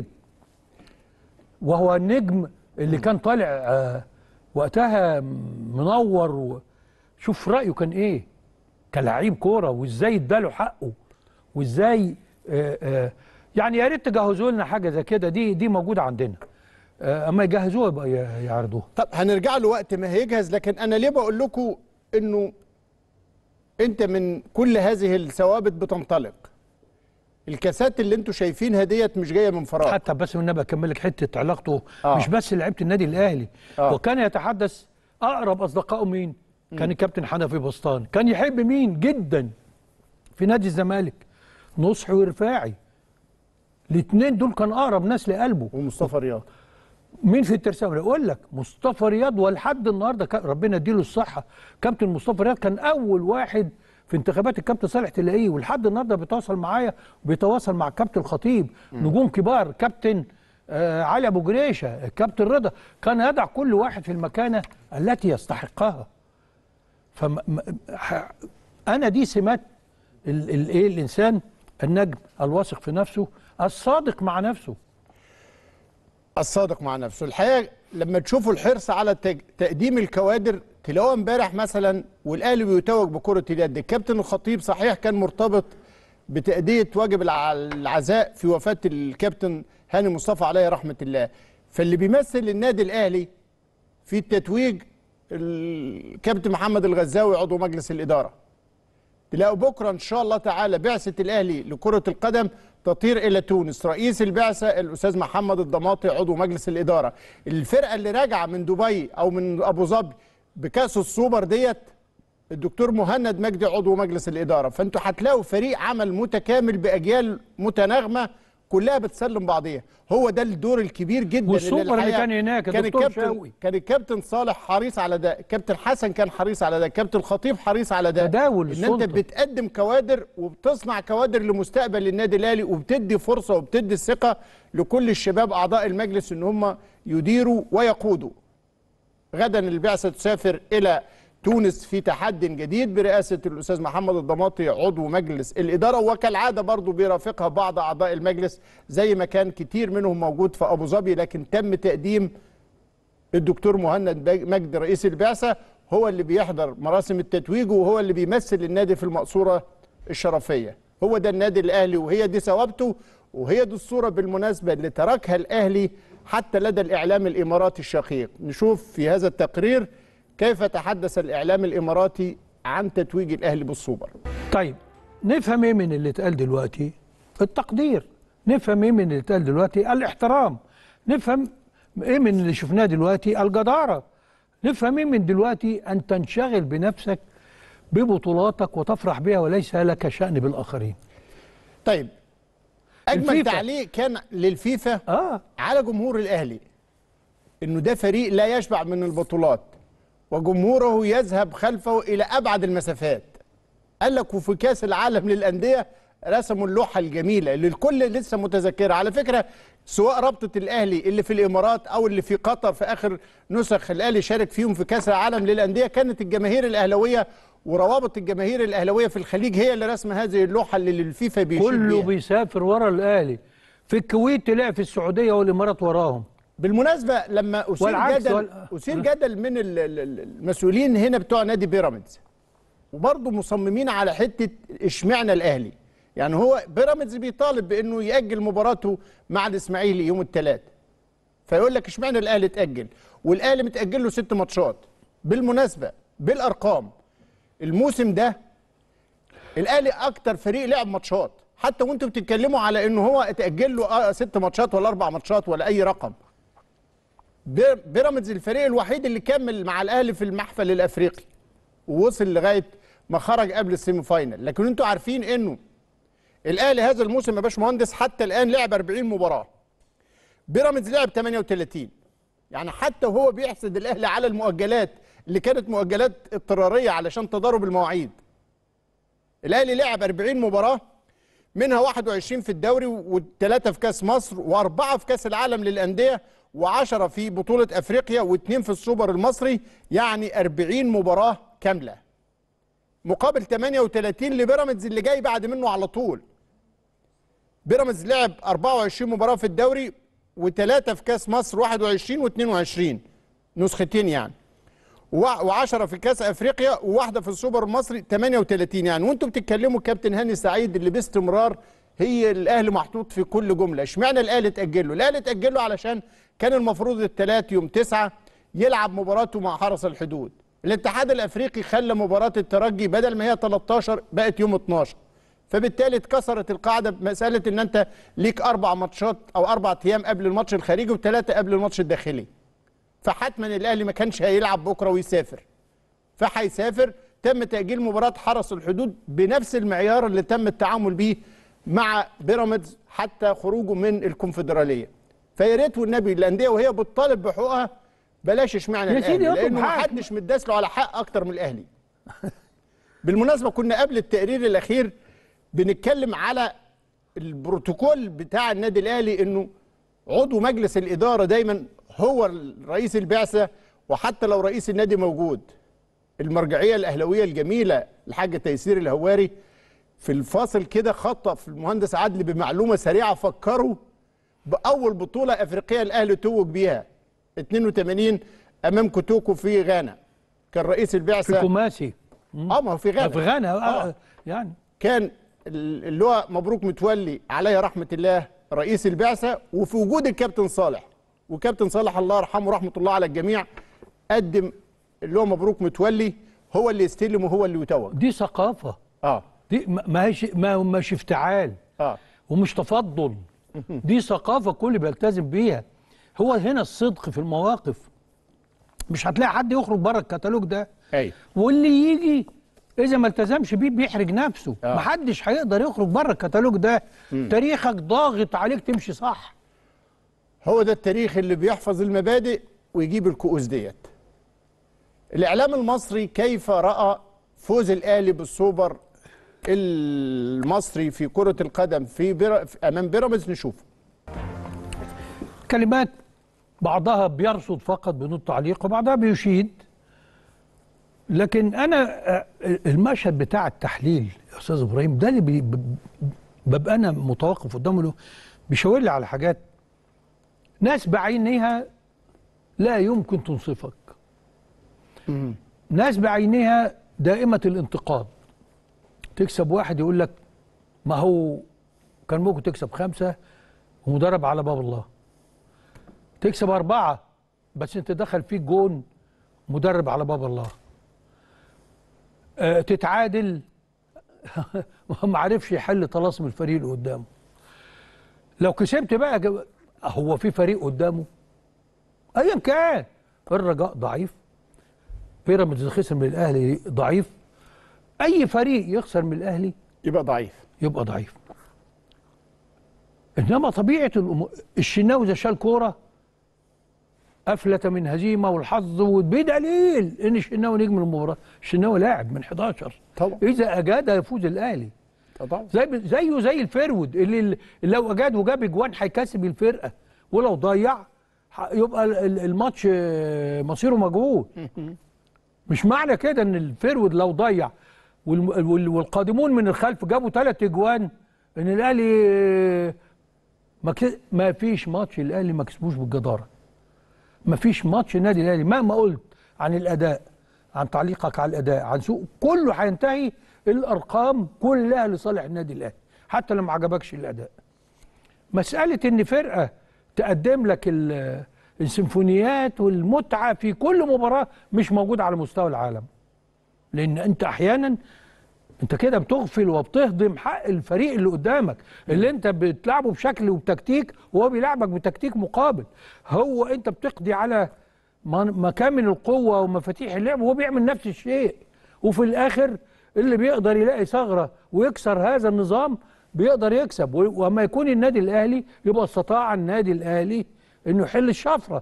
وهو النجم اللي كان طالع آه، وقتها منور و- شوف رايه كان ايه كلاعب كوره وازاي اداله حقه وازاي آه، آه، يعني يا ريت تجهزوا لنا حاجه زي كده دي دي موجوده عندنا آه، اما يجهزوها يبقى ي- يعرضوها طب هنرجع له وقت ما هيجهز لكن انا ليه بقول لكم انه انت من كل هذه الثوابت بتنطلق الكاسات اللي انتوا شايفينها ديت مش جايه من فراغ حتى بس والنبي اكمل لك حته علاقته آه. مش بس لعيبه النادي الاهلي آه. وكان يتحدث اقرب اصدقائه مين كان الكابتن حنفي بسطان كان يحب مين جدا في نادي الزمالك نصحي ورفاعي الاثنين دول كان اقرب ناس لقلبه ومصطفى رياض مين في الترسانة اقول لك مصطفى رياض ولحد النهارده كان- ربنا يديله الصحه كابتن مصطفى رياض كان اول واحد في انتخابات الكابتن صالح تلاقيه ولحد النهارده بيتواصل معايا وبيتواصل مع الكابتن الخطيب نجوم كبار كابتن آه علي ابو جريشه الكابتن رضا كان يضع كل واحد في المكانه التي يستحقها فم م- ح- انا دي سمات ال- ال- ايه الانسان النجم الواثق في نفسه الصادق مع نفسه الصادق مع نفسه الحقيقه لما تشوفوا الحرص على تج- تقديم الكوادر تلاقوها امبارح مثلا والاهلي بيتوج بكره اليد الكابتن الخطيب صحيح كان مرتبط بتأدية واجب الع- العزاء في وفاة الكابتن هاني مصطفى عليه رحمة الله فاللي بيمثل النادي الأهلي في التتويج الكابتن محمد الغزاوي عضو مجلس الإدارة تلاقوا بكرة إن شاء الله تعالى بعثة الأهلي لكرة القدم تطير إلى تونس رئيس البعثة الأستاذ محمد الضماطي عضو مجلس الإدارة الفرقة اللي راجعة من دبي أو من أبو ظبي بكأس السوبر ديت الدكتور مهند مجدي عضو مجلس الإدارة فأنتوا هتلاقوا فريق عمل متكامل بأجيال متناغمة كلها بتسلم بعضيها هو ده الدور الكبير جدا والسوبر اللي الحقيقة كان هناك كان الدكتور الكابتن شوقي. كان الكابتن صالح حريص على ده كابتن حسن كان حريص على ده كابتن الخطيب حريص على ده تداول ان انت السلطة. بتقدم كوادر وبتصنع كوادر لمستقبل النادي الاهلي وبتدي فرصه وبتدي الثقه لكل الشباب اعضاء المجلس ان هم يديروا ويقودوا غدا البعثه تسافر الى تونس في تحد جديد برئاسه الاستاذ محمد الضماطي عضو مجلس الاداره وكالعاده برضو بيرافقها بعض اعضاء المجلس زي ما كان كتير منهم موجود في ابو ظبي لكن تم تقديم الدكتور مهند باج- مجدي رئيس البعثه هو اللي بيحضر مراسم التتويج وهو اللي بيمثل النادي في المقصوره الشرفيه هو ده النادي الاهلي وهي دي ثوابته وهي دي الصوره بالمناسبه اللي تركها الاهلي حتى لدى الاعلام الاماراتي الشقيق نشوف في هذا التقرير كيف تحدث الاعلام الاماراتي عن تتويج الاهلي بالسوبر طيب نفهم ايه من اللي اتقال دلوقتي التقدير نفهم ايه من اللي اتقال دلوقتي الاحترام نفهم ايه من اللي شفناه دلوقتي الجدارة نفهم ايه من دلوقتي ان تنشغل بنفسك ببطولاتك وتفرح بها وليس لك شأن بالآخرين طيب اجمل الفيفا. تعليق كان للفيفا اه على جمهور الاهلي انه ده فريق لا يشبع من البطولات وجمهوره يذهب خلفه الى ابعد المسافات قال لك وفي كاس العالم للانديه رسموا اللوحه الجميله اللي الكل لسه متذكرها على فكره سواء رابطه الاهلي اللي في الامارات او اللي في قطر في اخر نسخ الاهلي شارك فيهم في كاس العالم للانديه كانت الجماهير الاهلاويه وروابط الجماهير الاهلاويه في الخليج هي اللي رسم هذه اللوحه اللي الفيفا بيشير كله بيها. بيسافر ورا الأهلي في الكويت تلاقي في السعودية والإمارات وراهم بالمناسبه لما اثير والعكس جدل وال- اثير جدل من ال- ال- ال- المسؤولين هنا بتوع نادي بيراميدز وبرضه مصممين على حته اشمعنى الاهلي يعني هو بيراميدز بيطالب بانه ياجل مباراته مع الاسماعيلي يوم الثلاث فيقول لك اشمعنى الاهلي اتاجل والاهلي متاجل له ست ماتشات بالمناسبه بالارقام الموسم ده الاهلي اكتر فريق لعب ماتشات حتى وانتوا بتتكلموا على انه هو اتاجل له آه ست ماتشات ولا اربع ماتشات ولا اي رقم بير- بيراميدز الفريق الوحيد اللي كمل مع الاهلي في المحفل الافريقي ووصل لغايه ما خرج قبل السيمي فاينل لكن انتوا عارفين انه الاهلي هذا الموسم يا باشمهندس حتى الان لعب 40 مباراه بيراميدز لعب 38 يعني حتى وهو بيحسد الاهلي على المؤجلات اللي كانت مؤجلات اضطراريه علشان تضارب المواعيد الاهلي لعب 40 مباراه منها 21 في الدوري وثلاثه في كاس مصر واربعه في كاس العالم للانديه و10 في بطوله افريقيا واثنين في السوبر المصري يعني 40 مباراه كامله مقابل 38 لبيراميدز اللي جاي بعد منه على طول بيراميدز لعب 24 مباراه في الدوري وثلاثه في كاس مصر 21 و22 نسختين يعني و10 في كاس افريقيا وواحده في السوبر المصري 38 يعني وانتم بتتكلموا كابتن هاني سعيد اللي باستمرار هي الاهلي محطوط في كل جمله اشمعنى الاهلي اتاجل له الاهلي اتاجل له علشان كان المفروض الثلاث يوم 9 يلعب مباراته مع حرس الحدود الاتحاد الافريقي خلى مباراه الترجي بدل ما هي 13 بقت يوم 12 فبالتالي اتكسرت القاعده بمساله ان انت ليك اربع ماتشات او اربع ايام قبل الماتش الخارجي وثلاثه قبل الماتش الداخلي فحتما الاهلي ما كانش هيلعب بكره ويسافر فهيسافر تم تاجيل مباراه حرس الحدود بنفس المعيار اللي تم التعامل به مع بيراميدز حتى خروجه من الكونفدراليه فيا ريت والنبي الانديه وهي بتطالب بحقوقها بلاش اشمعنى يا سيدي الاهلي اطلب لانه ما حقك. حدش متداس له على حق اكتر من الاهلي بالمناسبه كنا قبل التقرير الاخير بنتكلم على البروتوكول بتاع النادي الاهلي انه عضو مجلس الاداره دايما هو رئيس البعثه وحتى لو رئيس النادي موجود المرجعيه الاهلاويه الجميله الحاج تيسير الهواري في الفاصل كده خطف المهندس عدلي بمعلومه سريعه فكروا باول بطوله افريقيه الاهلي توج بيها 82 امام كوتوكو في غانا كان رئيس في البعثه كوماسي اه ما هو في غانا في غانا آه. آه. يعني كان اللي هو مبروك متولي عليه رحمه الله رئيس البعثه وفي وجود الكابتن صالح وكابتن صالح الله يرحمه رحمه الله على الجميع قدم اللي هو مبروك متولي هو اللي يستلم وهو اللي يتوج دي ثقافة اه دي ما- ما هيش ما مش افتعال اه ومش تفضل دي ثقافة كل بيلتزم بيها هو هنا الصدق في المواقف مش هتلاقي حد يخرج بره الكتالوج ده ايوه واللي يجي اذا ما التزمش بيه بيحرج نفسه آه. محدش هيقدر يخرج بره الكتالوج ده تاريخك ضاغط عليك تمشي صح هو ده التاريخ اللي بيحفظ المبادئ ويجيب الكؤوس ديت الاعلام المصري كيف راى فوز الاهلي بالسوبر المصري في كره القدم في, بير... في امام بيراميدز نشوف كلمات بعضها بيرصد فقط بدون تعليق وبعضها بيشيد لكن انا آه، المشهد بتاع التحليل يا استاذ ابراهيم ده اللي بي- ب- ببقى انا متوقف قدامه له بيشاور لي على حاجات ناس بعينها لا يمكن تنصفك ناس بعينها دائمة الانتقاد تكسب واحد يقول لك ما هو كان ممكن تكسب خمسة ومدرب على باب الله تكسب أربعة بس أنت دخل فيك جون مدرب على باب الله أه تتعادل ما عرفش يحل طلاسم الفريق اللي قدامه لو كسبت بقى جو- هو في فريق قدامه ايا كان الرجاء ضعيف بيراميدز خسر من الاهلي ضعيف اي فريق يخسر من الاهلي يبقى ضعيف يبقى ضعيف انما طبيعه الامور الشناوي اذا شال كوره افلت من هزيمه والحظ وبدليل ان الشناوي نجم المباراه الشناوي لاعب من 11 طبعا اذا اجاد يفوز الاهلي طبعا زي زيه زي الفرود اللي, اللي لو اجاد وجاب اجوان هيكسب الفرقه ولو ضيع ح- يبقى ال- ال- الماتش آه، مصيره مجهول مش معنى كده ان الفرود لو ضيع والم- وال- والقادمون من الخلف جابوا ثلاث اجوان ان الاهلي آه، ما كس- ما فيش ماتش الاهلي ما كسبوش بالجداره ما فيش ماتش النادي الاهلي مهما قلت عن الاداء عن تعليقك على الاداء عن سوء كله هينتهي الارقام كلها لصالح النادي الاهلي حتى لو ما عجبكش الاداء مساله ان فرقه تقدم لك ال- السيمفونيات والمتعه في كل مباراه مش موجوده على مستوى العالم لان انت احيانا انت كده بتغفل وبتهضم حق الفريق اللي قدامك اللي انت بتلعبه بشكل وبتكتيك وهو بيلعبك بتكتيك مقابل هو انت بتقضي على من- مكامن القوه ومفاتيح اللعب وهو بيعمل نفس الشيء وفي الاخر اللي بيقدر يلاقي ثغره ويكسر هذا النظام بيقدر يكسب و- وما يكون النادي الاهلي يبقى استطاع النادي الاهلي انه يحل الشفره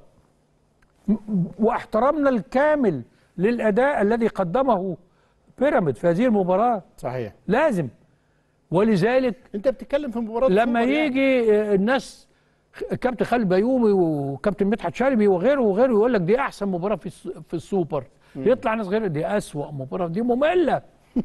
واحترامنا الكامل للاداء الذي قدمه بيراميد في هذه المباراه صحيح لازم ولذلك انت بتتكلم في مباراه لما سوبر يعني. يجي آه، الناس كابتن خالد بيومي وكابتن مدحت شلبي وغيره وغيره يقول لك دي احسن مباراه في الس- في السوبر يطلع ناس غير دي اسوأ مباراه دي ممله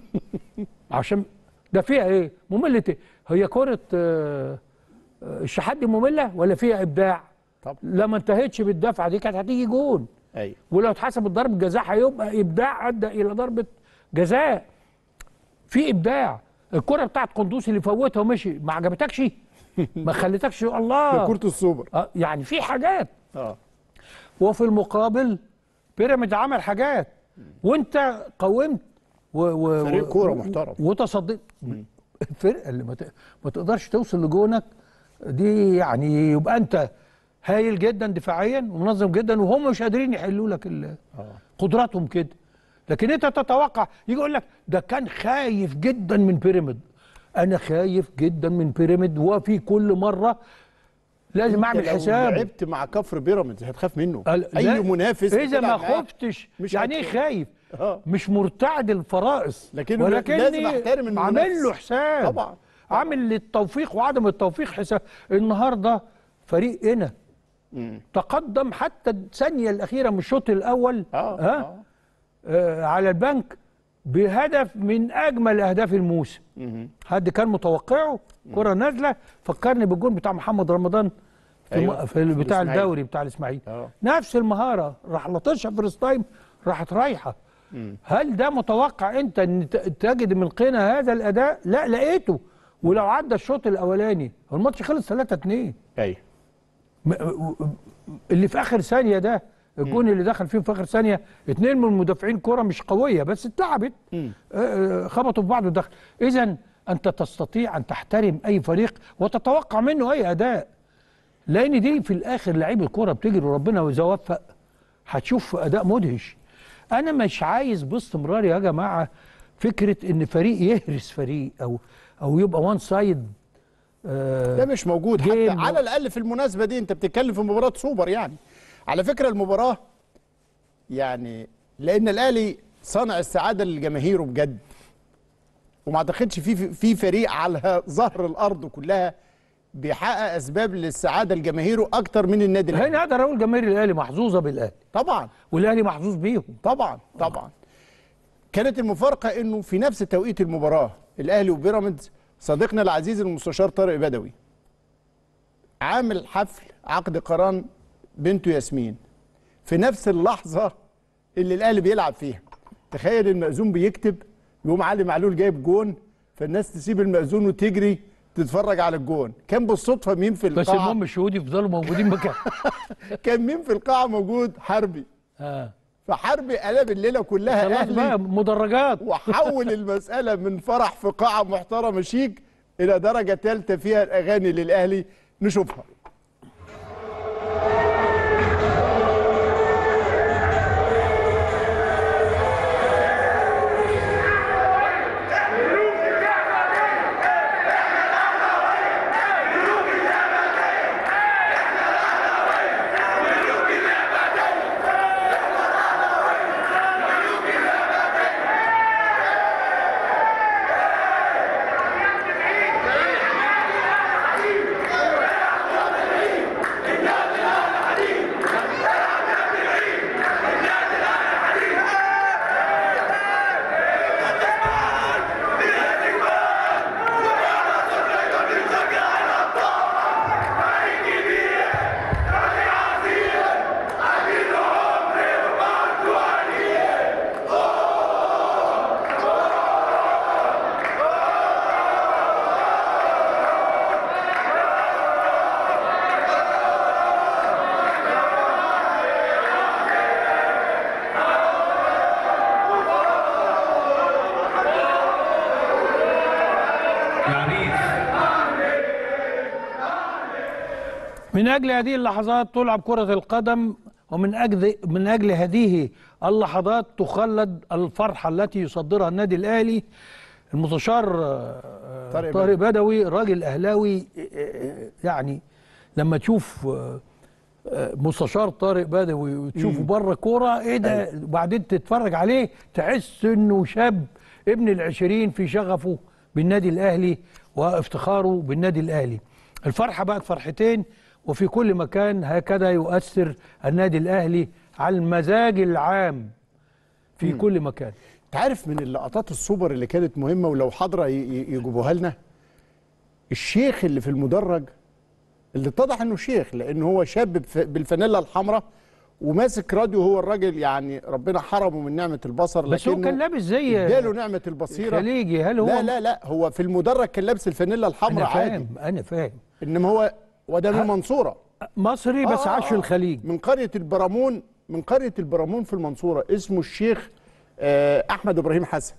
عشان ده فيها ايه ممله ايه هي كره آه، آه، الشحات دي ممله ولا فيها ابداع طبعا لما انتهتش بالدفعه دي كانت هتيجي جون ايوه ولو اتحسبت ضربه جزاء هيبقى ابداع ادى الى ضربه جزاء في ابداع الكره بتاعت قندوسي اللي فوتها ومشي ما عجبتكش ما خليتكش ده الله كره السوبر آه، يعني في حاجات اه وفي المقابل بيراميدز عمل حاجات وانت قومت و و فريق و- كورة محترم. وتصديت الفرقه اللي ما, ت... ما تقدرش توصل لجونك دي يعني يبقى انت هايل جدا دفاعيا ومنظم جدا وهم مش قادرين يحلوا لك ال- قدراتهم كده لكن انت تتوقع يجي يقول لك ده كان خايف جدا من بيراميد انا خايف جدا من بيراميد وفي كل مره لازم اعمل انت لو حساب لعبت مع كفر بيراميدز هتخاف منه قال- اي لا، منافس اذا ما بتلعب معاه خفتش مش يعني ايه هتخاف. خايف اه مش مرتعد الفرائص لكنه ولكني لازم أحترم المنافس. عامل له حساب طبعا. عامل للتوفيق وعدم التوفيق حساب النهارده فريقنا تقدم حتى الثانيه الاخيره من الشوط الاول اه ها اه آه على البنك بهدف من اجمل اهداف الموسم حد كان متوقعه كره نازله فكرني بالجون بتاع محمد رمضان في, أيوة، أيوة. في في بتاع الإسماعيلي. الدوري بتاع الاسماعيلي آه. نفس المهاره راح لطشها فيرست تايم راحت رايحه هل ده متوقع انت ان ت- تجد من قنا هذا الاداء لا لقيته ولو عدى الشوط الاولاني هو الماتش خلص 3 2 ايوه اللي في اخر ثانيه ده الجون اللي دخل فيهم في اخر ثانيه اتنين من المدافعين كره مش قويه بس اتلعبت آه، آه، خبطوا في بعض ودخل اذا انت تستطيع ان تحترم اي فريق وتتوقع منه اي اداء لان دي في الاخر لعيب الكوره بتجري وربنا واذا وفق هتشوف اداء مدهش انا مش عايز باستمرار يا جماعه فكره ان فريق يهرس فريق او او يبقى وان سايد ده مش موجود حتى جيم. على الاقل في المناسبه دي انت بتتكلم في مباراه سوبر يعني على فكره المباراه يعني لان الاهلي صنع السعاده لجماهيره بجد وما اعتقدش في في فريق على ظهر الارض كلها بيحقق اسباب للسعاده لجماهيره اكتر من النادي الاهلي هنا اقدر اقول جماهير الاهلي محظوظه بالاهلي طبعا والاهلي محظوظ بيهم طبعا طبعا كانت المفارقه انه في نفس توقيت المباراه الاهلي وبيراميدز صديقنا العزيز المستشار طارق بدوي عامل حفل عقد قران بنته ياسمين في نفس اللحظه اللي الاهلي بيلعب فيها تخيل المأذون بيكتب يقوم علي معلول جايب جون فالناس تسيب المأذون وتجري تتفرج على الجون كان بالصدفه مين في بس القاعه المهم الشهود يفضلوا موجودين مكان كان مين في القاعه موجود حربي اه فحربي قلب الليله كلها خلاص اهلي بقى مدرجات وحول المسألة من فرح في قاعة محترمة شيك إلى درجة ثالثة فيها الأغاني للأهلي نشوفها من اجل هذه اللحظات تلعب كرة القدم ومن اجل من اجل هذه اللحظات تخلد الفرحة التي يصدرها النادي الاهلي المستشار آه، طارق طارق بدوي راجل اهلاوي آه، آه، يعني لما تشوف آه، آه، مستشار طارق بدوي وتشوفه بره كوره ايه ده وبعدين تتفرج عليه تحس انه شاب ابن العشرين في شغفه بالنادي الاهلي وافتخاره بالنادي الاهلي الفرحه بقت فرحتين وفي كل مكان هكذا يؤثر النادي الاهلي على المزاج العام في كل مكان أنت عارف من اللقطات السوبر اللي كانت مهمة ولو حاضرة ي- ي- يجيبوها لنا الشيخ اللي في المدرج اللي اتضح انه شيخ لان هو شاب بف- بالفانيلا الحمراء وماسك راديو هو الراجل يعني ربنا حرمه من نعمة البصر بس هو لكنه كان لابس زي اداله نعمة البصيرة خليجي هل هو لا لا لا هو في المدرج كان لابس الفانيلا انا الحمراء عادي فاهم انا فاهم انما هو وده من المنصورة مصري بس آه، عاش في آه. الخليج من قرية البرامون من قرية البرامون في المنصورة اسمه الشيخ آه، أحمد إبراهيم حسن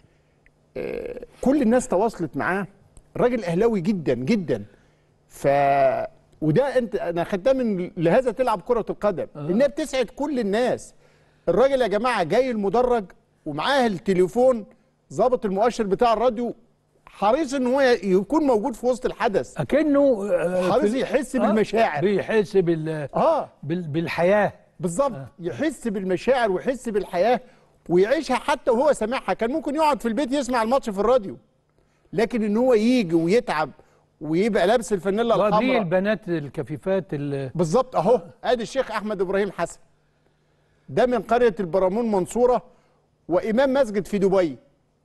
آه، كل الناس تواصلت معاه راجل أهلاوي جدا جدا ف وده انت انا خدتها من لهذا تلعب كرة القدم انها بتسعد كل الناس الراجل يا جماعة جاي المدرج ومعاه التليفون ظابط المؤشر بتاع الراديو حريص ان هو يكون موجود في وسط الحدث اكنه آه، حريص في- يحس آه، بالمشاعر بيحس بال اه بال- بالحياه بالظبط يحس بالمشاعر ويحس بالحياه ويعيشها حتى وهو سامعها كان ممكن يقعد في البيت يسمع الماتش في الراديو لكن ان هو يجي ويتعب ويبقى لابس الفانيلا ودي الحمراء البنات الكفيفات اللي بالظبط اهو ادي الشيخ احمد ابراهيم حسن ده من قريه البرامون منصوره وامام مسجد في دبي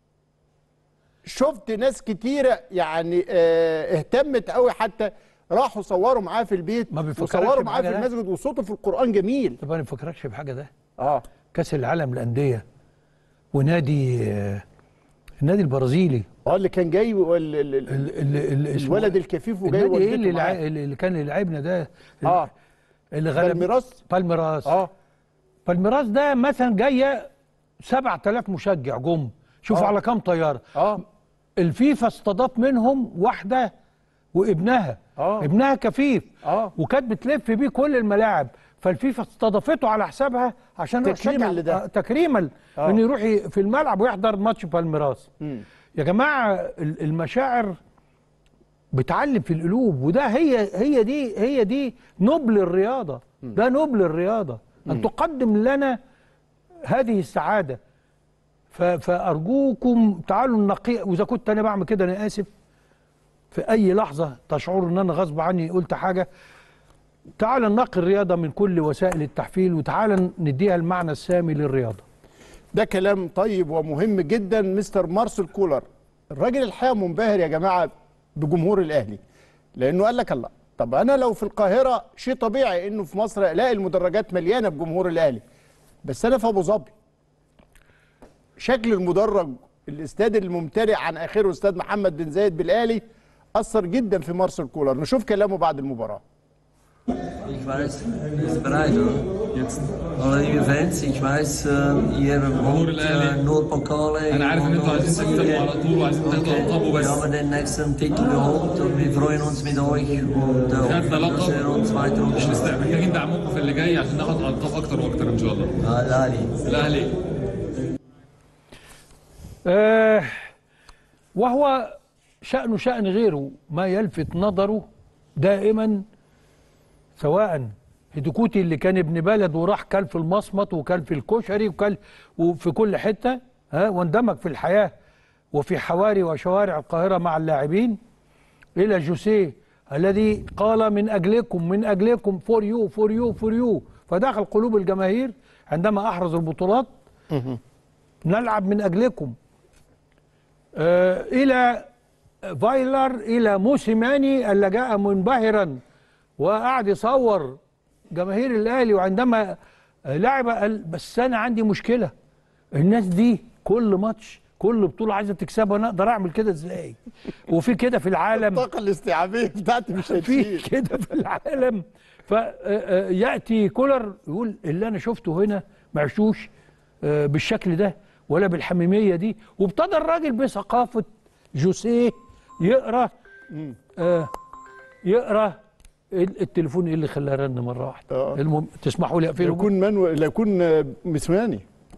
شفت ناس كتيره يعني اه اهتمت قوي حتى راحوا صوروا معاه في البيت ما بيفكركش وصوروا معاه في بحاجة ده؟ المسجد وصوته في القران جميل طب انا ما بفكركش بحاجه ده اه كاس العالم للانديه ونادي آه، النادي البرازيلي اه اللي كان جاي وال- ال- ال- ال- ال- ال- اسمه- الولد الكفيف وجاي النادي ايه والدته اللي, معاه. لع- اللي كان اللي لعبنا ده اه اللي غلب بالميراس بالميراس اه بالميراس ده مثلا جايه 7000 مشجع جم شوفوا آه. على كام طياره اه الفيفا استضاف منهم واحده وابنها آه. ابنها كفيف آه. وكانت بتلف بيه كل الملاعب فالفيفا استضافته على حسابها عشان يروح تكريماً يشجع- لده. آه، تكريما آه. انه يروح ي- في الملعب ويحضر ماتش بالميراس مم. يا جماعه ال- المشاعر بتعلم في القلوب وده هي هي دي هي دي نبل الرياضه ده نبل الرياضه ان تقدم لنا هذه السعاده ف- فارجوكم تعالوا نقي واذا كنت انا بعمل كده انا اسف في اي لحظه تشعروا ان انا غصب عني قلت حاجه تعال نقي الرياضه من كل وسائل التحفيل وتعال نديها المعنى السامي للرياضه ده كلام طيب ومهم جدا مستر مارسيل كولر الراجل الحقيقه منبهر يا جماعه بجمهور الاهلي لانه قال لك الله طب انا لو في القاهره شيء طبيعي انه في مصر الاقي المدرجات مليانه بجمهور الاهلي بس انا في ابو ظبي شكل المدرج الاستاد الممتلئ عن اخره استاد محمد بن زايد بالاهلي اثر جدا في مارسيل كولر نشوف كلامه بعد المباراه Ich weiß, ihr seid bereit, oder? Jetzt. Oder liebe Fans, ich weiß, äh, ihr wollt äh, nur Pokale. أنا عارف إن أنتوا عايزين تكسبوا على طول وعايزين تاخدوا ألقاب Wir وبس. haben den nächsten Titel geholt und wir freuen uns mit euch und äh, خدنا hoffen, dass wir uns weiter لقب مش unterstützen. مست- محتاجين دعمكم في اللي جاي عشان ناخد ألقاب أكتر وأكتر إن شاء الله. الأهلي الأهلي آه وهو شأنه شأن غيره ما يلفت نظره دائما سواء هدوكوتي اللي كان ابن بلد وراح كل في المصمت وكل في الكشري وكل وفي كل حتة ها واندمج في الحياة وفي حواري وشوارع القاهرة مع اللاعبين إلى جوسيه الذي قال من أجلكم من أجلكم فور يو فور يو فور يو فدخل قلوب الجماهير عندما أحرز البطولات نلعب من أجلكم آه، الى فايلر الى موسيماني اللي جاء منبهرا وقعد يصور جماهير الاهلي وعندما آه، لعب قال بس انا عندي مشكله الناس دي كل ماتش كل بطوله عايزه تكسبها انا اقدر اعمل كده ازاي وفي كده في العالم الطاقه الاستيعابيه بتاعتي مش في هتشيل كده في العالم فياتي كولر يقول اللي انا شفته هنا ما عشوش آه، بالشكل ده ولا بالحميميه دي وابتدى الراجل بثقافه جوسيه يقرا آه، يقرا ال- التليفون ايه اللي خلاه رن مره واحده آه. المهم تسمحوا لي اقفله يكون منو لا يكون آه، مسماني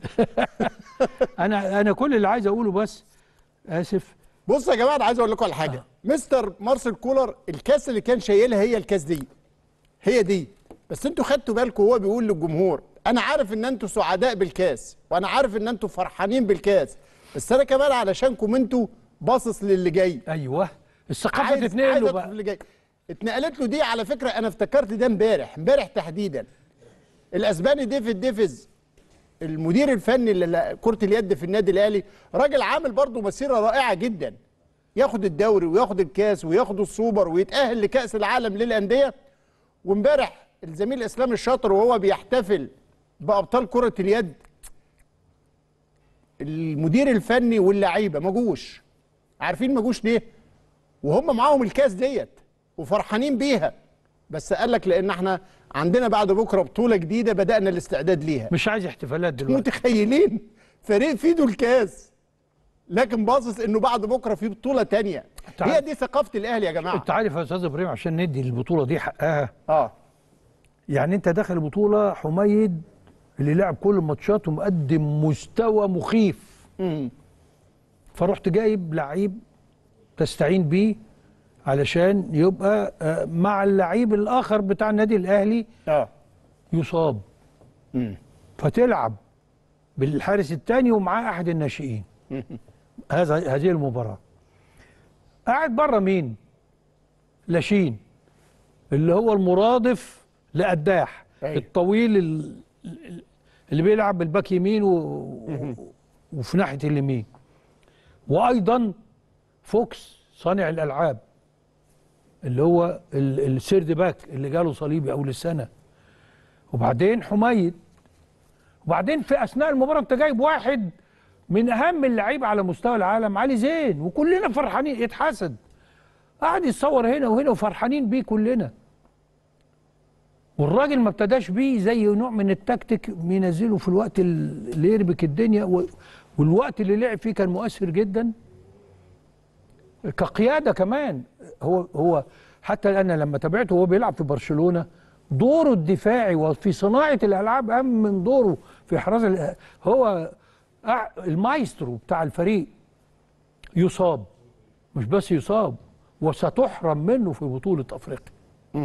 انا انا كل اللي عايز اقوله بس اسف بص يا جماعه انا عايز اقول لكم على حاجه مستر مارسيل كولر الكاس اللي كان شايلها هي الكاس دي هي دي بس انتوا خدتوا بالكم وهو بيقول للجمهور انا عارف ان انتوا سعداء بالكاس وانا عارف ان انتوا فرحانين بالكاس بس انا كمان علشانكم انتوا باصص للي جاي ايوه الثقافه عايز عايز تتنقل له أدخل بقى في اللي جاي اتنقلت له دي على فكره انا افتكرت ده امبارح امبارح تحديدا الاسباني ديفيد ديفيز المدير الفني لكره اليد في النادي الاهلي راجل عامل برضه مسيره رائعه جدا ياخد الدوري وياخد الكاس وياخد السوبر ويتاهل لكاس العالم للانديه وامبارح الزميل اسلام الشاطر وهو بيحتفل بابطال كره اليد المدير الفني واللعيبه ما جوش عارفين ما جوش ليه وهم معاهم الكاس ديت وفرحانين بيها بس قال لك لان احنا عندنا بعد بكره بطوله جديده بدانا الاستعداد ليها مش عايز احتفالات دلوقتي متخيلين فريق في ايده الكاس لكن باصص انه بعد بكره في بطوله تانية تعال. هي دي ثقافه الاهلي يا جماعه انت عارف يا استاذ ابراهيم عشان ندي البطوله دي حقها اه يعني انت داخل البطوله حميد اللي لعب كل الماتشات ومقدم مستوى مخيف امم فرحت جايب لعيب تستعين بيه علشان يبقى آه، مع اللعيب الاخر بتاع النادي الاهلي اه يصاب امم فتلعب بالحارس الثاني ومعاه احد الناشئين هذا هذه المباراه قاعد بره مين لاشين اللي هو المرادف لقداح أيوة. الطويل ال- ال- اللي بيلعب بالباك يمين و... وفي ناحيه اليمين وايضا فوكس صانع الالعاب اللي هو ال- السيرد باك اللي جاله صليبي اول السنه وبعدين حميد وبعدين في اثناء المباراه انت جايب واحد من اهم اللعيبه على مستوى العالم علي زين وكلنا فرحانين يتحسد قاعد يتصور هنا وهنا وفرحانين بيه كلنا والراجل ما ابتداش بيه زي نوع من التكتيك بينزله في الوقت اللي يربك الدنيا و- والوقت اللي لعب فيه كان مؤثر جدا كقياده كمان هو هو حتى انا لما تابعته وهو بيلعب في برشلونه دوره الدفاعي وفي صناعه الالعاب اهم من دوره في احراز ال- هو أع- المايسترو بتاع الفريق يصاب مش بس يصاب وستحرم منه في بطوله افريقيا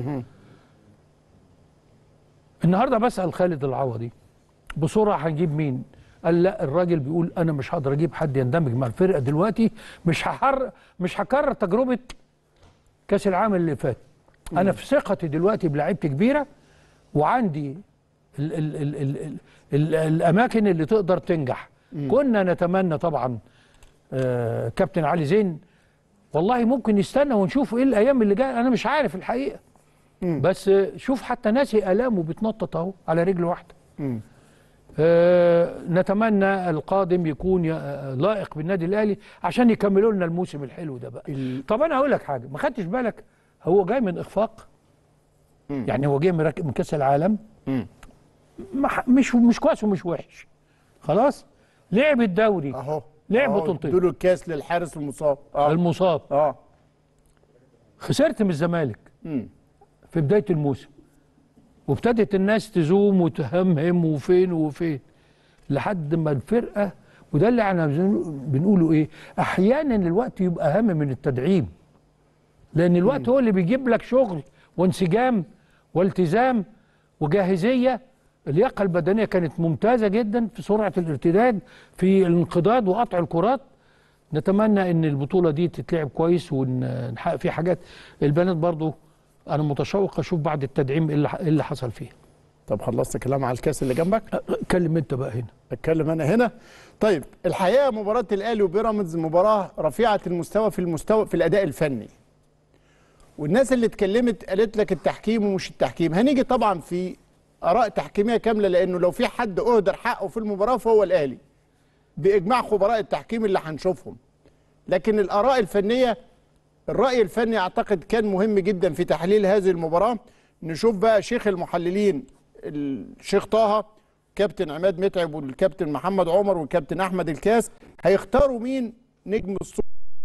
النهارده بسال خالد العوضي بسرعه هنجيب مين قال لا الراجل بيقول انا مش هقدر اجيب حد يندمج مع الفرقه دلوقتي مش هحر مش هكرر تجربه كاس العالم اللي فات انا في ثقتي دلوقتي بلعيبتي كبيره وعندي ال ال ال ال ال ال الاماكن اللي تقدر تنجح كنا نتمنى طبعا آه كابتن علي زين والله ممكن يستنى ونشوف ايه الايام اللي جايه انا مش عارف الحقيقه بس آه، شوف حتى ناسي الامه بيتنطط اهو على رجل واحده آه، نتمنى القادم يكون ي- آه، لائق بالنادي الاهلي عشان يكملوا لنا الموسم الحلو ده بقى طب انا هقول لك حاجه ما خدتش بالك هو جاي من اخفاق يعني هو جاي من راك- من كاس العالم ما ح- مش مش كويس ومش وحش خلاص لعب الدوري اهو لعب أهو بطولتين ادوا له الكاس للحارس المصاب اه المصاب اه خسرت من الزمالك مم. في بدايه الموسم وابتدت الناس تزوم وتهمهم وفين وفين لحد ما الفرقه وده اللي احنا بنقوله ايه احيانا الوقت يبقى اهم من التدعيم لان الوقت هو اللي بيجيب لك شغل وانسجام والتزام وجاهزيه اللياقه البدنيه كانت ممتازه جدا في سرعه الارتداد في الانقضاض وقطع الكرات نتمنى ان البطوله دي تتلعب كويس ونحقق فيها حاجات البنات برضو انا متشوق اشوف بعد التدعيم ايه اللي إيه اللي حصل فيه طب خلصت كلام على الكاس اللي جنبك اتكلم انت بقى هنا اتكلم انا هنا طيب الحقيقه مباراه الاهلي وبيراميدز مباراه رفيعه المستوى في المستوى في الاداء الفني والناس اللي اتكلمت قالت لك التحكيم ومش التحكيم هنيجي طبعا في اراء تحكيميه كامله لانه لو في حد اهدر حقه في المباراه فهو الاهلي باجماع خبراء التحكيم اللي هنشوفهم لكن الاراء الفنيه الراي الفني اعتقد كان مهم جدا في تحليل هذه المباراه نشوف بقى شيخ المحللين الشيخ طه كابتن عماد متعب والكابتن محمد عمر والكابتن احمد الكاس هيختاروا مين نجم الصوت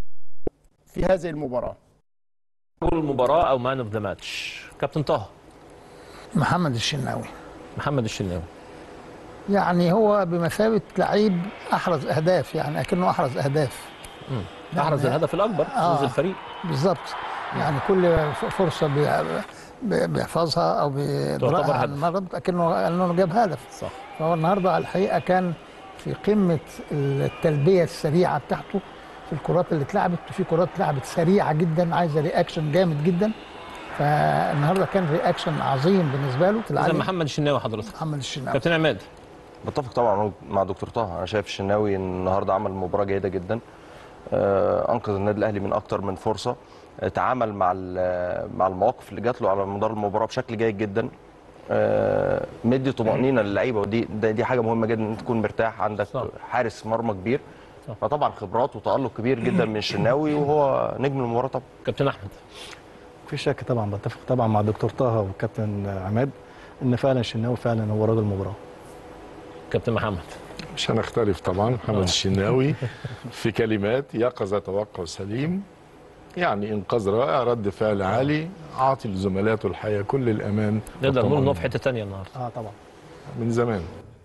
في هذه المباراه رجل المباراة أو مان اوف ذا ماتش كابتن طه محمد الشناوي محمد الشناوي يعني هو بمثابة لعيب أحرز أهداف يعني أكنه أحرز أهداف أحرز الهدف الأكبر آه. فوز الفريق بالظبط يعني كل ف- فرصة بي- بي- بيحفظها أو تعتبر بيدرقها عن هدف. المرمى أكنه أنه جاب هدف صح فهو النهارده الحقيقة كان في قمة التلبية السريعة بتاعته في الكرات اللي اتلعبت وفي كرات اتلعبت سريعة جدا عايزة رياكشن جامد جدا فالنهارده كان رياكشن عظيم بالنسبة له إذا محمد الشناوي حضرتك محمد الشناوي كابتن عماد بتفق طبعا مع دكتور طه انا شايف الشناوي النهارده عمل مباراه جيده جدا آه، انقذ النادي الاهلي من اكتر من فرصه آه، تعامل مع ال- مع المواقف اللي جات له على مدار المباراه بشكل جيد جدا آه، مدي طمانينه للعيبه ودي ده- دي حاجه مهمه جدا ان انت تكون مرتاح عندك صح. حارس مرمى كبير فطبعا خبرات وتالق كبير جدا من الشناوي وهو نجم المباراه طبعا كابتن احمد في شك طبعا بتفق طبعا مع دكتور طه وكابتن عماد ان فعلا الشناوي فعلا هو راجل المباراه كابتن محمد مش هنختلف طبعا محمد الشناوي في كلمات يقظة توقع سليم يعني انقاذ رائع رد فعل عالي عاطي لزملاته الحقيقه كل الامان نقدر نقول ان هو في والطمأنينة. حته ثانيه النهارده اه طبعا من زمان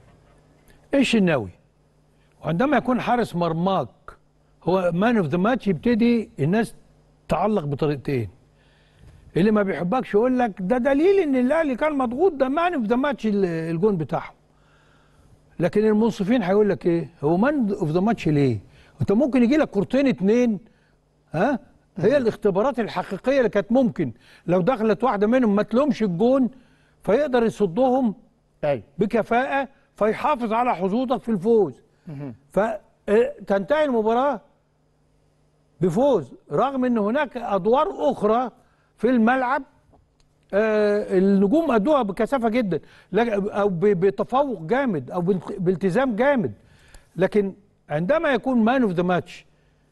ايش الناوي وعندما يكون حارس مرماك هو مان اوف ذا ماتش يبتدي الناس تعلق بطريقتين اللي ما بيحبكش يقول لك ده دليل ان الاهلي كان مضغوط ده مان اوف ذا ماتش الجون بتاعهم لكن المنصفين هيقول لك ايه هو مان اوف ذا ماتش ليه انت ممكن يجي لك كورتين اتنين ها هي الاختبارات الحقيقيه اللي كانت ممكن لو دخلت واحده منهم ما تلومش الجون فيقدر يصدهم ايوه بكفاءه فيحافظ على حظوظك في الفوز فتنتهي المباراه بفوز رغم ان هناك ادوار اخرى في الملعب آه، النجوم ادوها بكثافه جدا لك- او ب- بتفوق جامد او بالت- بالتزام جامد لكن عندما يكون مان اوف ذا ماتش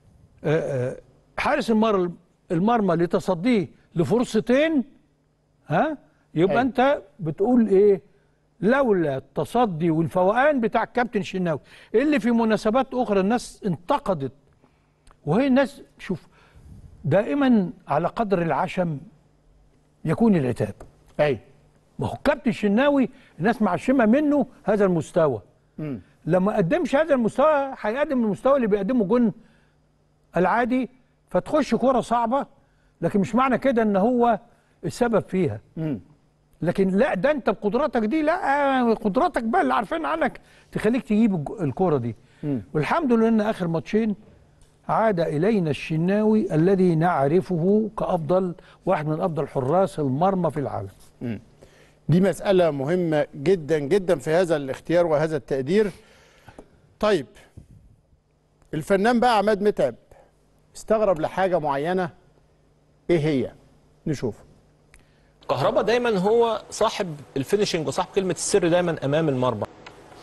حارس المر المرمى لتصديه لفرصتين ها يبقى أيوة. انت بتقول ايه لولا التصدي والفوقان بتاع الكابتن شناوي اللي في مناسبات اخرى الناس انتقدت وهي الناس شوف دائما على قدر العشم يكون العتاب ايوه ما هو الكابتن الشناوي الناس معشمه منه هذا المستوى مم. لما قدمش هذا المستوى هيقدم المستوى اللي بيقدمه جون العادي فتخش كرة صعبة لكن مش معنى كده ان هو السبب فيها مم. لكن لا ده انت بقدراتك دي لا قدراتك بقى اللي عارفين عنك تخليك تجيب الج- الكرة دي مم. والحمد لله ان اخر ماتشين عاد الينا الشناوي الذي نعرفه كافضل واحد من افضل حراس المرمى في العالم مم. دي مسألة مهمة جدا جدا في هذا الاختيار وهذا التقدير طيب الفنان بقى عماد متعب استغرب لحاجة معينة ايه هي نشوف كهربا دايما هو صاحب الفينشنج وصاحب كلمه السر دايما امام المرمى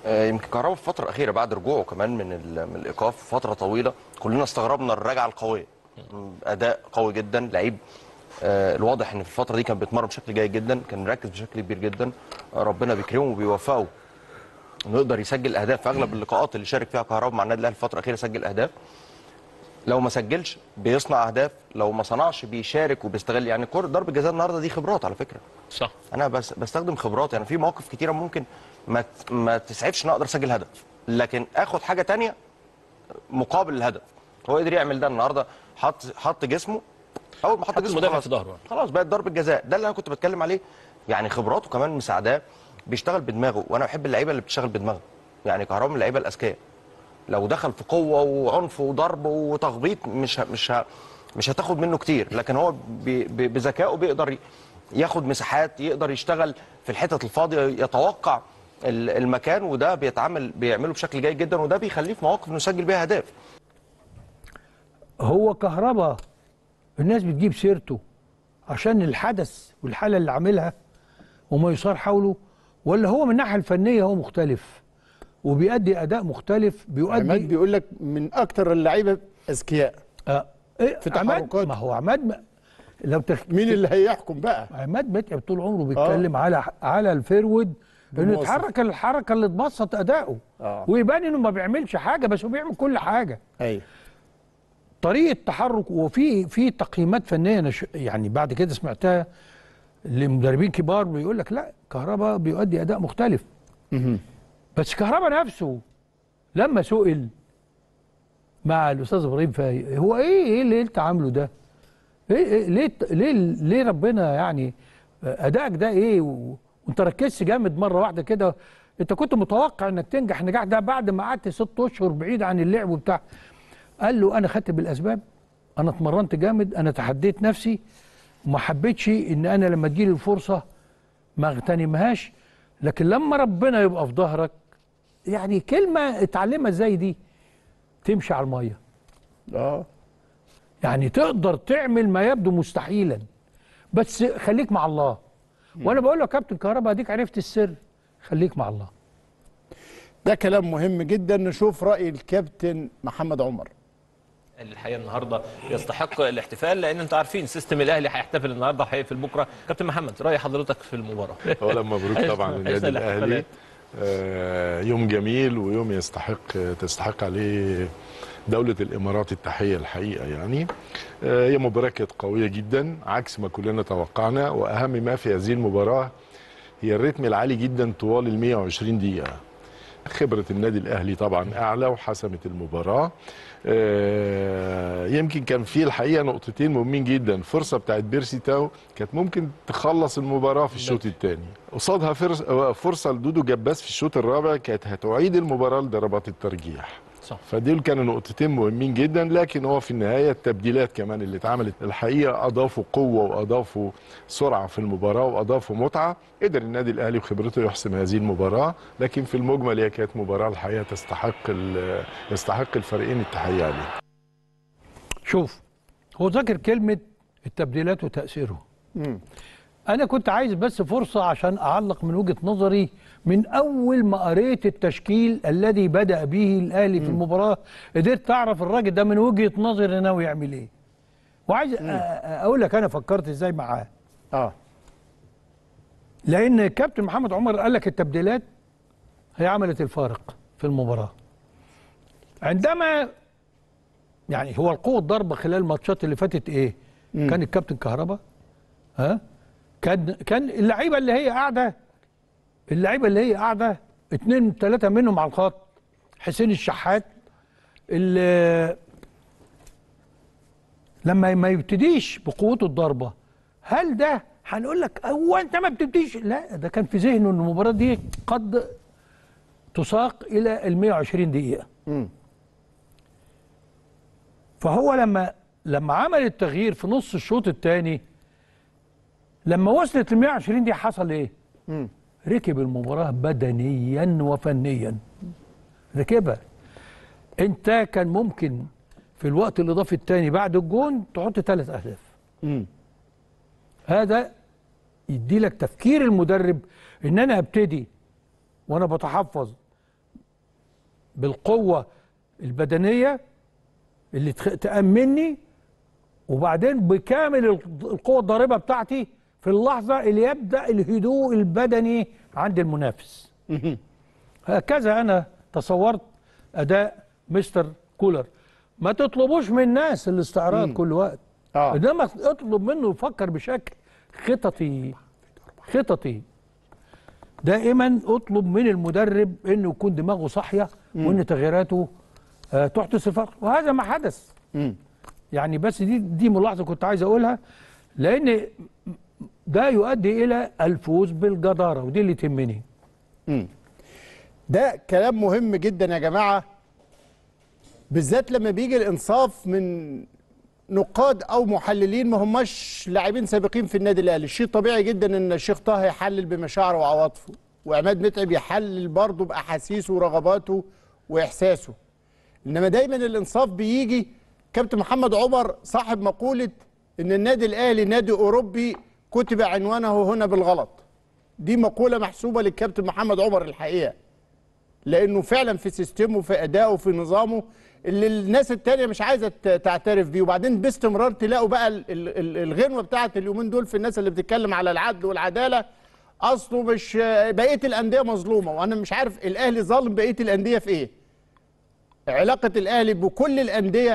آه، يمكن كهربا في الفتره الاخيره بعد رجوعه كمان من ال- من الايقاف فتره طويله كلنا استغربنا الرجعه القويه م، اداء قوي جدا لعيب آه، الواضح ان في الفتره دي كان بيتمرن بشكل جيد جدا كان مركز بشكل كبير جدا آه، ربنا بيكرمه وبيوفقه انه يقدر يسجل اهداف في اغلب اللقاءات اللي شارك فيها كهربا مع النادي الاهلي الفتره الاخيره سجل اهداف لو ما سجلش بيصنع اهداف لو ما صنعش بيشارك وبيستغل يعني كره ضرب الجزاء النهارده دي خبرات على فكره صح انا بس بستخدم خبرات يعني في مواقف كتيره ممكن ما ت- ما تسعفش ان أنا اقدر اسجل هدف لكن اخد حاجه تانية مقابل الهدف هو قدر يعمل ده النهارده حط حط جسمه اول ما حط حط جسمه المدافع خلاص في ظهره. خلاص بقت ضربه جزاء ده اللي انا كنت بتكلم عليه يعني خبراته كمان مساعداه بيشتغل بدماغه وانا بحب اللعيبه اللي بتشتغل بدماغها يعني كهربا من اللعيبه الاذكياء لو دخل في قوه وعنف وضرب وتخبيط مش ه- مش ه- مش هتاخد منه كتير لكن هو ب- ب- بذكائه بيقدر ي- ياخد مساحات يقدر يشتغل في الحتت الفاضيه يتوقع ال- المكان وده بيتعامل بيعمله بشكل جيد جدا وده بيخليه في مواقف انه يسجل بيها اهداف هو كهربا الناس بتجيب سيرته عشان الحدث والحاله اللي عاملها وما يصار حوله ولا هو من الناحيه الفنيه هو مختلف وبيأدي اداء مختلف عماد بيؤدي بيقول لك من اكتر اللعيبه اذكياء آه إيه في عماد تحركاته. ما هو عماد ما لو تخ... مين اللي هيحكم بقى عماد متعب طول عمره بيتكلم على على الفيرود انه بمواصف. يتحرك الحركه اللي تبسط اداؤه آه. ويبان انه ما بيعملش حاجه بس هو بيعمل كل حاجه ايوه طريقه تحرك وفي في تقييمات فنيه أنا ش- يعني بعد كده سمعتها لمدربين كبار بيقول لك لا كهربا بيؤدي اداء مختلف بس كهربا نفسه لما سئل مع الاستاذ ابراهيم فايق هو ايه ايه اللي انت عامله ده؟ ايه, إيه ليه ليه ليه ربنا يعني ادائك ده ايه و- وانت ركزت جامد مره واحده كده انت كنت متوقع انك تنجح نجاح ده بعد ما قعدت ست اشهر بعيد عن اللعب وبتاع قال له انا خدت بالاسباب انا اتمرنت جامد انا تحديت نفسي وما حبيتش ان انا لما تجيلي الفرصه ما اغتنمهاش لكن لما ربنا يبقى في ظهرك يعني كلمه اتعلمها ازاي دي تمشي على الميه اه يعني تقدر تعمل ما يبدو مستحيلا بس خليك مع الله وانا بقول له يا كابتن كهربا اديك عرفت السر خليك مع الله ده كلام مهم جدا نشوف راي الكابتن محمد عمر الحقيقه النهارده يستحق الاحتفال لان انتوا عارفين سيستم الاهلي هيحتفل النهارده وهيقفل بكره كابتن محمد راي حضرتك في المباراه اولا مبروك طبعا عشنا للنادي الاهلي الاحتفالات. آه، يوم جميل ويوم يستحق تستحق عليه دولة الإمارات التحية الحقيقة يعني آه، هي مباراة كانت قوية جدا عكس ما كلنا توقعنا وأهم ما في هذه المباراة هي الريتم العالي جدا طوال ال 120 دقيقة خبرة النادي الأهلي طبعا أعلى وحسمت المباراة آه، يمكن كان في الحقيقة نقطتين مهمين جدا فرصة بتاعت بيرسي تاو كانت ممكن تخلص المباراة في الشوط الثاني قصادها فرص- فرصة لدودو جباس في الشوط الرابع كانت هتعيد المباراة لضربات الترجيح صح فدول كانوا نقطتين مهمين جدا لكن هو في النهايه التبديلات كمان اللي اتعملت الحقيقه اضافوا قوه واضافوا سرعه في المباراه واضافوا متعه قدر النادي الاهلي بخبرته يحسم هذه المباراه لكن في المجمل هي كانت مباراه الحقيقه تستحق ال- يستحق الفريقين التحيه عليها شوف هو ذكر كلمه التبديلات وتاثيره انا كنت عايز بس فرصه عشان اعلق من وجهه نظري من اول ما قريت التشكيل الذي بدا به الاهلي في المباراه قدرت اعرف الراجل ده من وجهه نظري ناوي يعمل ايه وعايز أ- أ- اقول لك انا فكرت ازاي معاه اه لان الكابتن محمد عمر قال لك التبديلات هي عملت الفارق في المباراه عندما يعني هو القوه الضربه خلال الماتشات اللي فاتت ايه مم. كان الكابتن كهربا ها كان كان اللعيبه اللي هي قاعده اللعيبه اللي هي قاعده اتنين تلاته منهم على الخط حسين الشحات اللي لما ما يبتديش بقوته الضربه هل ده هنقول لك هو انت ما بتبتديش لا ده كان في ذهنه ان المباراه دي قد تساق الى ال 120 دقيقه مم. فهو لما لما عمل التغيير في نص الشوط الثاني لما وصلت ل 120 دي حصل ايه؟ مم. ركب المباراه بدنيا وفنيا ركبها انت كان ممكن في الوقت الاضافي الثاني بعد الجون تحط ثلاث اهداف مم. هذا يدي لك تفكير المدرب ان انا ابتدي وانا بتحفظ بالقوه البدنيه اللي تخ- تامني وبعدين بكامل الق- القوه الضاربه بتاعتي في اللحظه اللي يبدا الهدوء البدني عند المنافس هكذا انا تصورت اداء مستر كولر ما تطلبوش من الناس الاستعراض مم. كل وقت آه. انما اطلب منه يفكر بشكل خططي خططي دائما اطلب من المدرب انه يكون دماغه صاحيه مم. وان تغييراته آه، تحدث الفرق وهذا ما حدث مم. يعني بس دي دي ملاحظه كنت عايز اقولها لان ده يؤدي الى الفوز بالجداره ودي اللي تهمني مم. ده كلام مهم جدا يا جماعه بالذات لما بيجي الانصاف من نقاد او محللين ما هماش لاعبين سابقين في النادي الاهلي شيء طبيعي جدا ان الشيخ طه يحلل بمشاعره وعواطفه وعماد متعب يحلل برضه باحاسيسه ورغباته واحساسه انما دايما الانصاف بيجي كابتن محمد عمر صاحب مقوله ان النادي الاهلي نادي اوروبي كتب عنوانه هنا بالغلط دي مقوله محسوبه للكابتن محمد عمر الحقيقه لانه فعلا في سيستمه في ادائه في نظامه اللي الناس التانية مش عايزه ت- تعترف بيه وبعدين باستمرار تلاقوا بقى ال- ال- ال- الغنوه بتاعت اليومين دول في الناس اللي بتتكلم على العدل والعداله اصله مش بقيه الانديه مظلومه وانا مش عارف الاهلي ظالم بقيه الانديه في ايه علاقه الاهلي بكل الانديه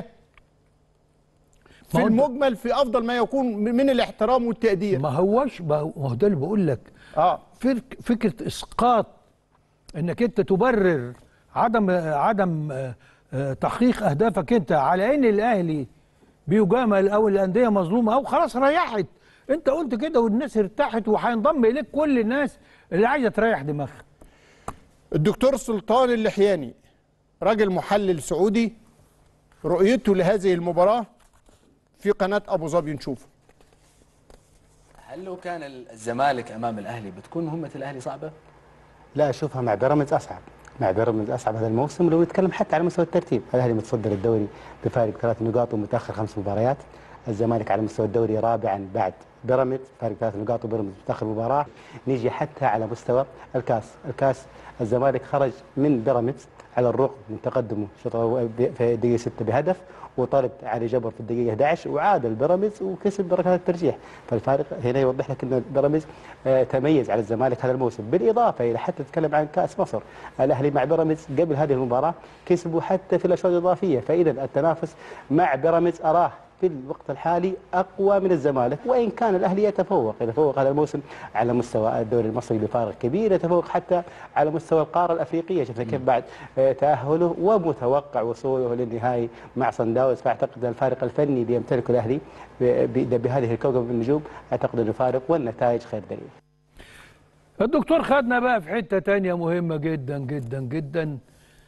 في ما هو أنت- المجمل في افضل ما يكون من الاحترام والتقدير ما هوش ما هو ما هو ده اللي بقول لك اه فك فكره اسقاط انك انت تبرر عدم عدم آه، آه، تحقيق اهدافك انت على ان الاهلي بيجامل او الانديه مظلومه او خلاص ريحت انت قلت كده والناس ارتاحت وهينضم اليك كل الناس اللي عايزه تريح دماغها الدكتور سلطان اللحياني راجل محلل سعودي رؤيته لهذه المباراة في قناة أبو ظبي نشوفه هل لو كان الزمالك امام الاهلي بتكون مهمه الاهلي صعبه؟ لا اشوفها مع بيراميدز اصعب مع بيراميدز اصعب هذا الموسم لو نتكلم حتى على مستوى الترتيب الاهلي متصدر الدوري بفارق ثلاث نقاط ومتاخر خمس مباريات الزمالك على مستوى الدوري رابعا بعد بيراميدز فارق ثلاث نقاط وبيراميدز متاخر مباراه نيجي حتى على مستوى الكاس الكاس الزمالك خرج من بيراميدز على الرغم من تقدمه شوط أول في الدقيقه 6 بهدف وطرد علي جبر في الدقيقه 11 وعاد البيراميدز وكسب بركات الترجيح فالفارق هنا يوضح لك ان بيراميدز آه، تميز على الزمالك هذا الموسم بالاضافه الى حتى تتكلم عن كاس مصر الاهلي مع بيراميدز قبل هذه المباراه كسبوا حتى في الاشواط الاضافيه فاذا التنافس مع بيراميدز اراه في الوقت الحالي اقوى من الزمالك وان كان الاهلي يتفوق يتفوق هذا الموسم على مستوى الدوري المصري بفارق كبير يتفوق حتى على مستوى القاره الافريقيه شفنا كيف بعد آه، تاهله ومتوقع وصوله للنهائي مع صن داونز فاعتقد أن الفارق الفني اللي يمتلكه الاهلي ب- ب- بهذه الكوكب من النجوم اعتقد انه فارق والنتائج خير دليل الدكتور خدنا بقى في حتة تانية مهمة جدا جدا جدا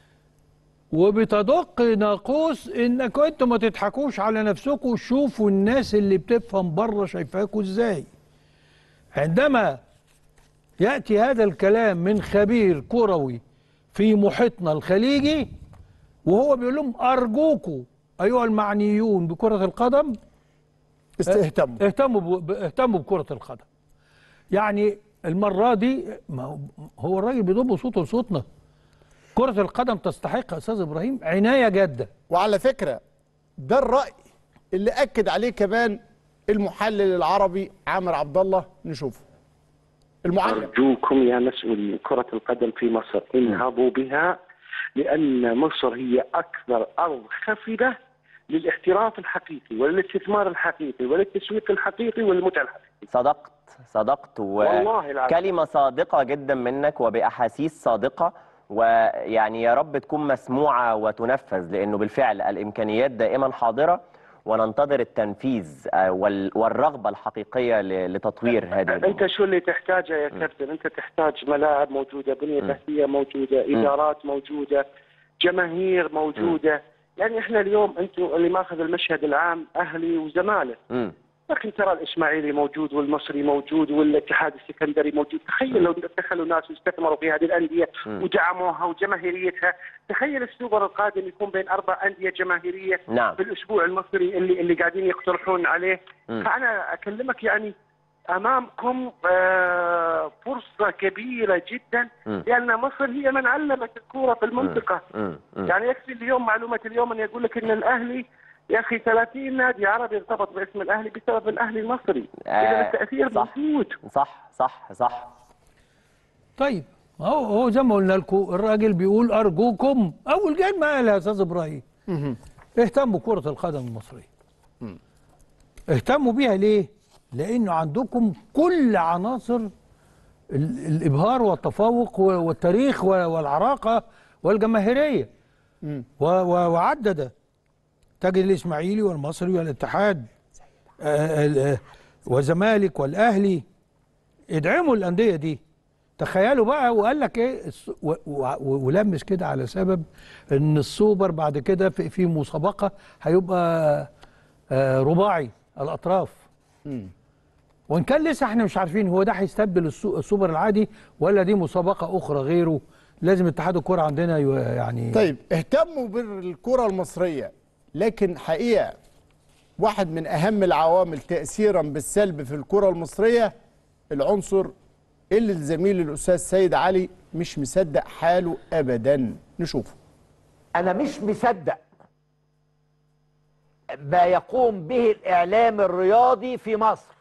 وبتدق ناقوس انك انتوا ما تضحكوش على نفسكم وشوفوا الناس اللي بتفهم بره شايفاكوا ازاي عندما يأتي هذا الكلام من خبير كروي في محيطنا الخليجي وهو بيقول لهم أرجوكوا أيها المعنيون بكرة القدم اهتموا اهتموا ب- اهتموا بكرة القدم يعني المرة دي ما هو- هو الراجل بيضم صوته لصوتنا كرة القدم تستحق يا أستاذ إبراهيم عناية جادة وعلى فكرة ده الرأي اللي أكد عليه كمان المحلل العربي عامر عبد الله نشوفه المعلم أرجوكم يا مسؤولين كرة القدم في مصر انهضوا بها لأن مصر هي أكثر أرض خفضة للاحتراف الحقيقي وللاستثمار الحقيقي وللتسويق الحقيقي والمتعة الحقيقية صدقت صدقت والله العظيم. وكلمة صادقة جدا منك وبأحاسيس صادقة ويعني يا رب تكون مسموعة وتنفذ لأنه بالفعل الإمكانيات دائما حاضرة وننتظر التنفيذ آه، وال- والرغبة الحقيقية ل- لتطوير هذه أنت شو اللي تحتاجه يا كابتن أنت تحتاج ملاعب موجودة بنية تحتية موجودة إدارات موجودة جماهير موجودة يعني احنا اليوم انتم اللي ماخذ المشهد العام اهلي وزمالك مم. لكن ترى الاسماعيلي موجود والمصري موجود والاتحاد السكندري موجود تخيل لو دخلوا ناس واستثمروا في هذه الانديه مم. ودعموها وجماهيريتها تخيل السوبر القادم يكون بين اربع انديه جماهيريه نعم. في الاسبوع المصري اللي اللي قاعدين يقترحون عليه مم. فانا اكلمك يعني امامكم آه، فرصه كبيره جدا مم. لان مصر هي من علمت الكوره في المنطقه مم. مم. يعني يكفي اليوم معلومه اليوم ان يقول لك ان الاهلي يا اخي 30 نادي عربي ارتبط باسم الاهلي بسبب الاهلي المصري اذا التاثير صح. موجود صح صح صح طيب هو هو زي ما قلنا لكم الراجل بيقول ارجوكم اول كلمه قالها يا استاذ ابراهيم اهتموا بكره القدم المصريه اهتموا بيها ليه؟ لانه عندكم كل عناصر ال- الابهار والتفوق و- والتاريخ و- والعراقه والجماهيريه و- و- وعدد تجد الاسماعيلي والمصري والاتحاد آه، ال- آه، والزمالك والاهلي ادعموا الانديه دي تخيلوا بقى وقال لك ايه الس- و- و- ولمس كده على سبب ان السوبر بعد كده في, في مسابقه هيبقى آه، رباعي الاطراف وان كان لسه احنا مش عارفين هو ده هيستبدل السو- السوبر العادي ولا دي مسابقه اخرى غيره لازم اتحاد الكره عندنا يو- يعني طيب اهتموا بالكرة المصرية لكن حقيقة واحد من أهم العوامل تأثيرا بالسلب في الكرة المصرية العنصر اللي الزميل الأستاذ سيد علي مش مصدق حاله أبدا نشوفه أنا مش مصدق ما يقوم به الإعلام الرياضي في مصر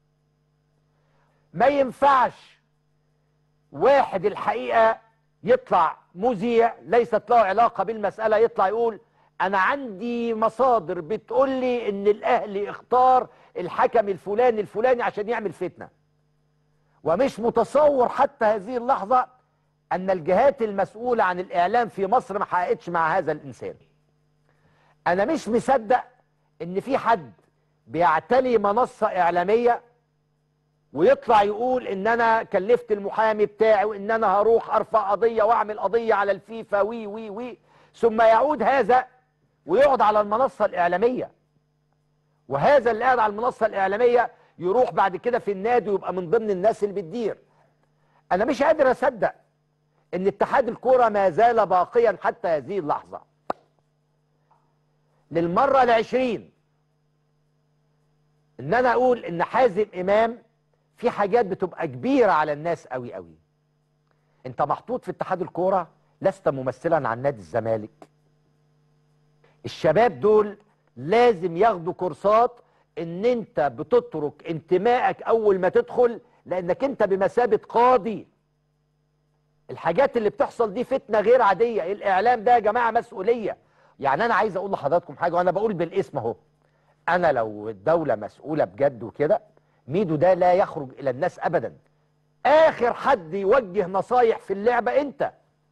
ما ينفعش واحد الحقيقة يطلع مذيع ليست له علاقة بالمسألة يطلع يقول أنا عندي مصادر بتقول لي إن الأهلي اختار الحكم الفلاني الفلاني عشان يعمل فتنة ومش متصور حتى هذه اللحظة أن الجهات المسؤولة عن الإعلام في مصر ما حققتش مع هذا الإنسان أنا مش مصدق إن في حد بيعتلي منصة إعلامية ويطلع يقول إن أنا كلفت المحامي بتاعي وإن أنا هروح أرفع قضية وأعمل قضية على الفيفا وي وي وي ثم يعود هذا ويقعد على المنصة الإعلامية وهذا اللي قاعد على المنصة الإعلامية يروح بعد كده في النادي ويبقى من ضمن الناس اللي بتدير أنا مش قادر أصدق ان اتحاد الكرة ما زال باقيا حتى هذه اللحظة للمرة العشرين ان انا اقول ان حازم امام في حاجات بتبقى كبيرة على الناس قوي قوي انت محطوط في اتحاد الكرة لست ممثلا عن نادي الزمالك الشباب دول لازم ياخدوا كورسات ان انت بتترك انتمائك اول ما تدخل لانك انت بمثابة قاضي الحاجات اللي بتحصل دي فتنه غير عاديه الاعلام ده يا جماعه مسؤوليه يعني انا عايز اقول لحضراتكم حاجه وانا بقول بالاسم اهو انا لو الدوله مسؤوله بجد وكده ميدو ده لا يخرج الى الناس ابدا اخر حد يوجه نصايح في اللعبه انت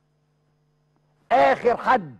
اخر حد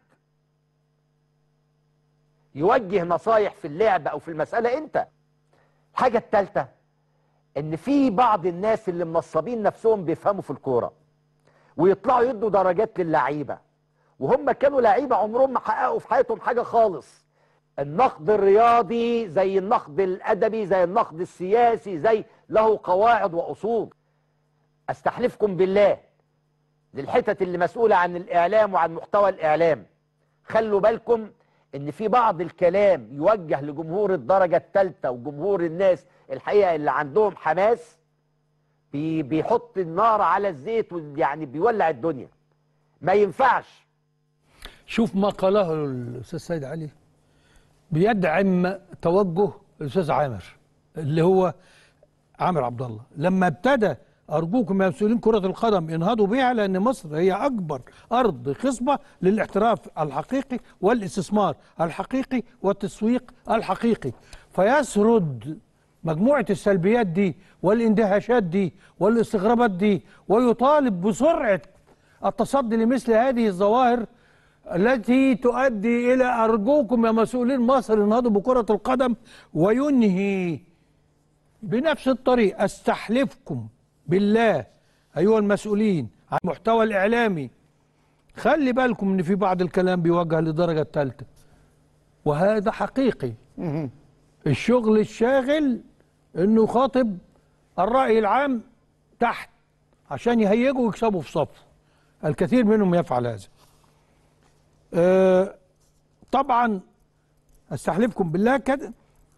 يوجه نصايح في اللعبه او في المساله انت الحاجه الثالثه ان في بعض الناس اللي منصبين نفسهم بيفهموا في الكوره ويطلعوا يدوا درجات للعيبه وهم كانوا لعيبه عمرهم ما حققوا في حياتهم حاجه خالص النقد الرياضي زي النقد الادبي زي النقد السياسي زي له قواعد واصول استحلفكم بالله للحتت اللي مسؤوله عن الاعلام وعن محتوى الاعلام خلوا بالكم ان في بعض الكلام يوجه لجمهور الدرجه الثالثه وجمهور الناس الحقيقه اللي عندهم حماس بي بيحط النار على الزيت يعني بيولع الدنيا ما ينفعش شوف ما قاله الاستاذ سيد علي بيدعم توجه الاستاذ عامر اللي هو عامر عبد الله لما ابتدى ارجوكم يا مسؤولين كره القدم انهضوا بيها لان مصر هي اكبر ارض خصبه للاحتراف الحقيقي والاستثمار الحقيقي والتسويق الحقيقي فيسرد مجموعه السلبيات دي والاندهاشات دي والاستغرابات دي ويطالب بسرعه التصدي لمثل هذه الظواهر التي تؤدي الى ارجوكم يا مسؤولين مصر انهضوا بكره القدم وينهي بنفس الطريق استحلفكم بالله ايها المسؤولين عن المحتوى الاعلامي خلي بالكم ان في بعض الكلام بيوجه للدرجه الثالثه وهذا حقيقي الشغل الشاغل انه يخاطب الراي العام تحت عشان يهيجوا ويكسبوا في صفه الكثير منهم يفعل هذا أه طبعا استحلفكم بالله كده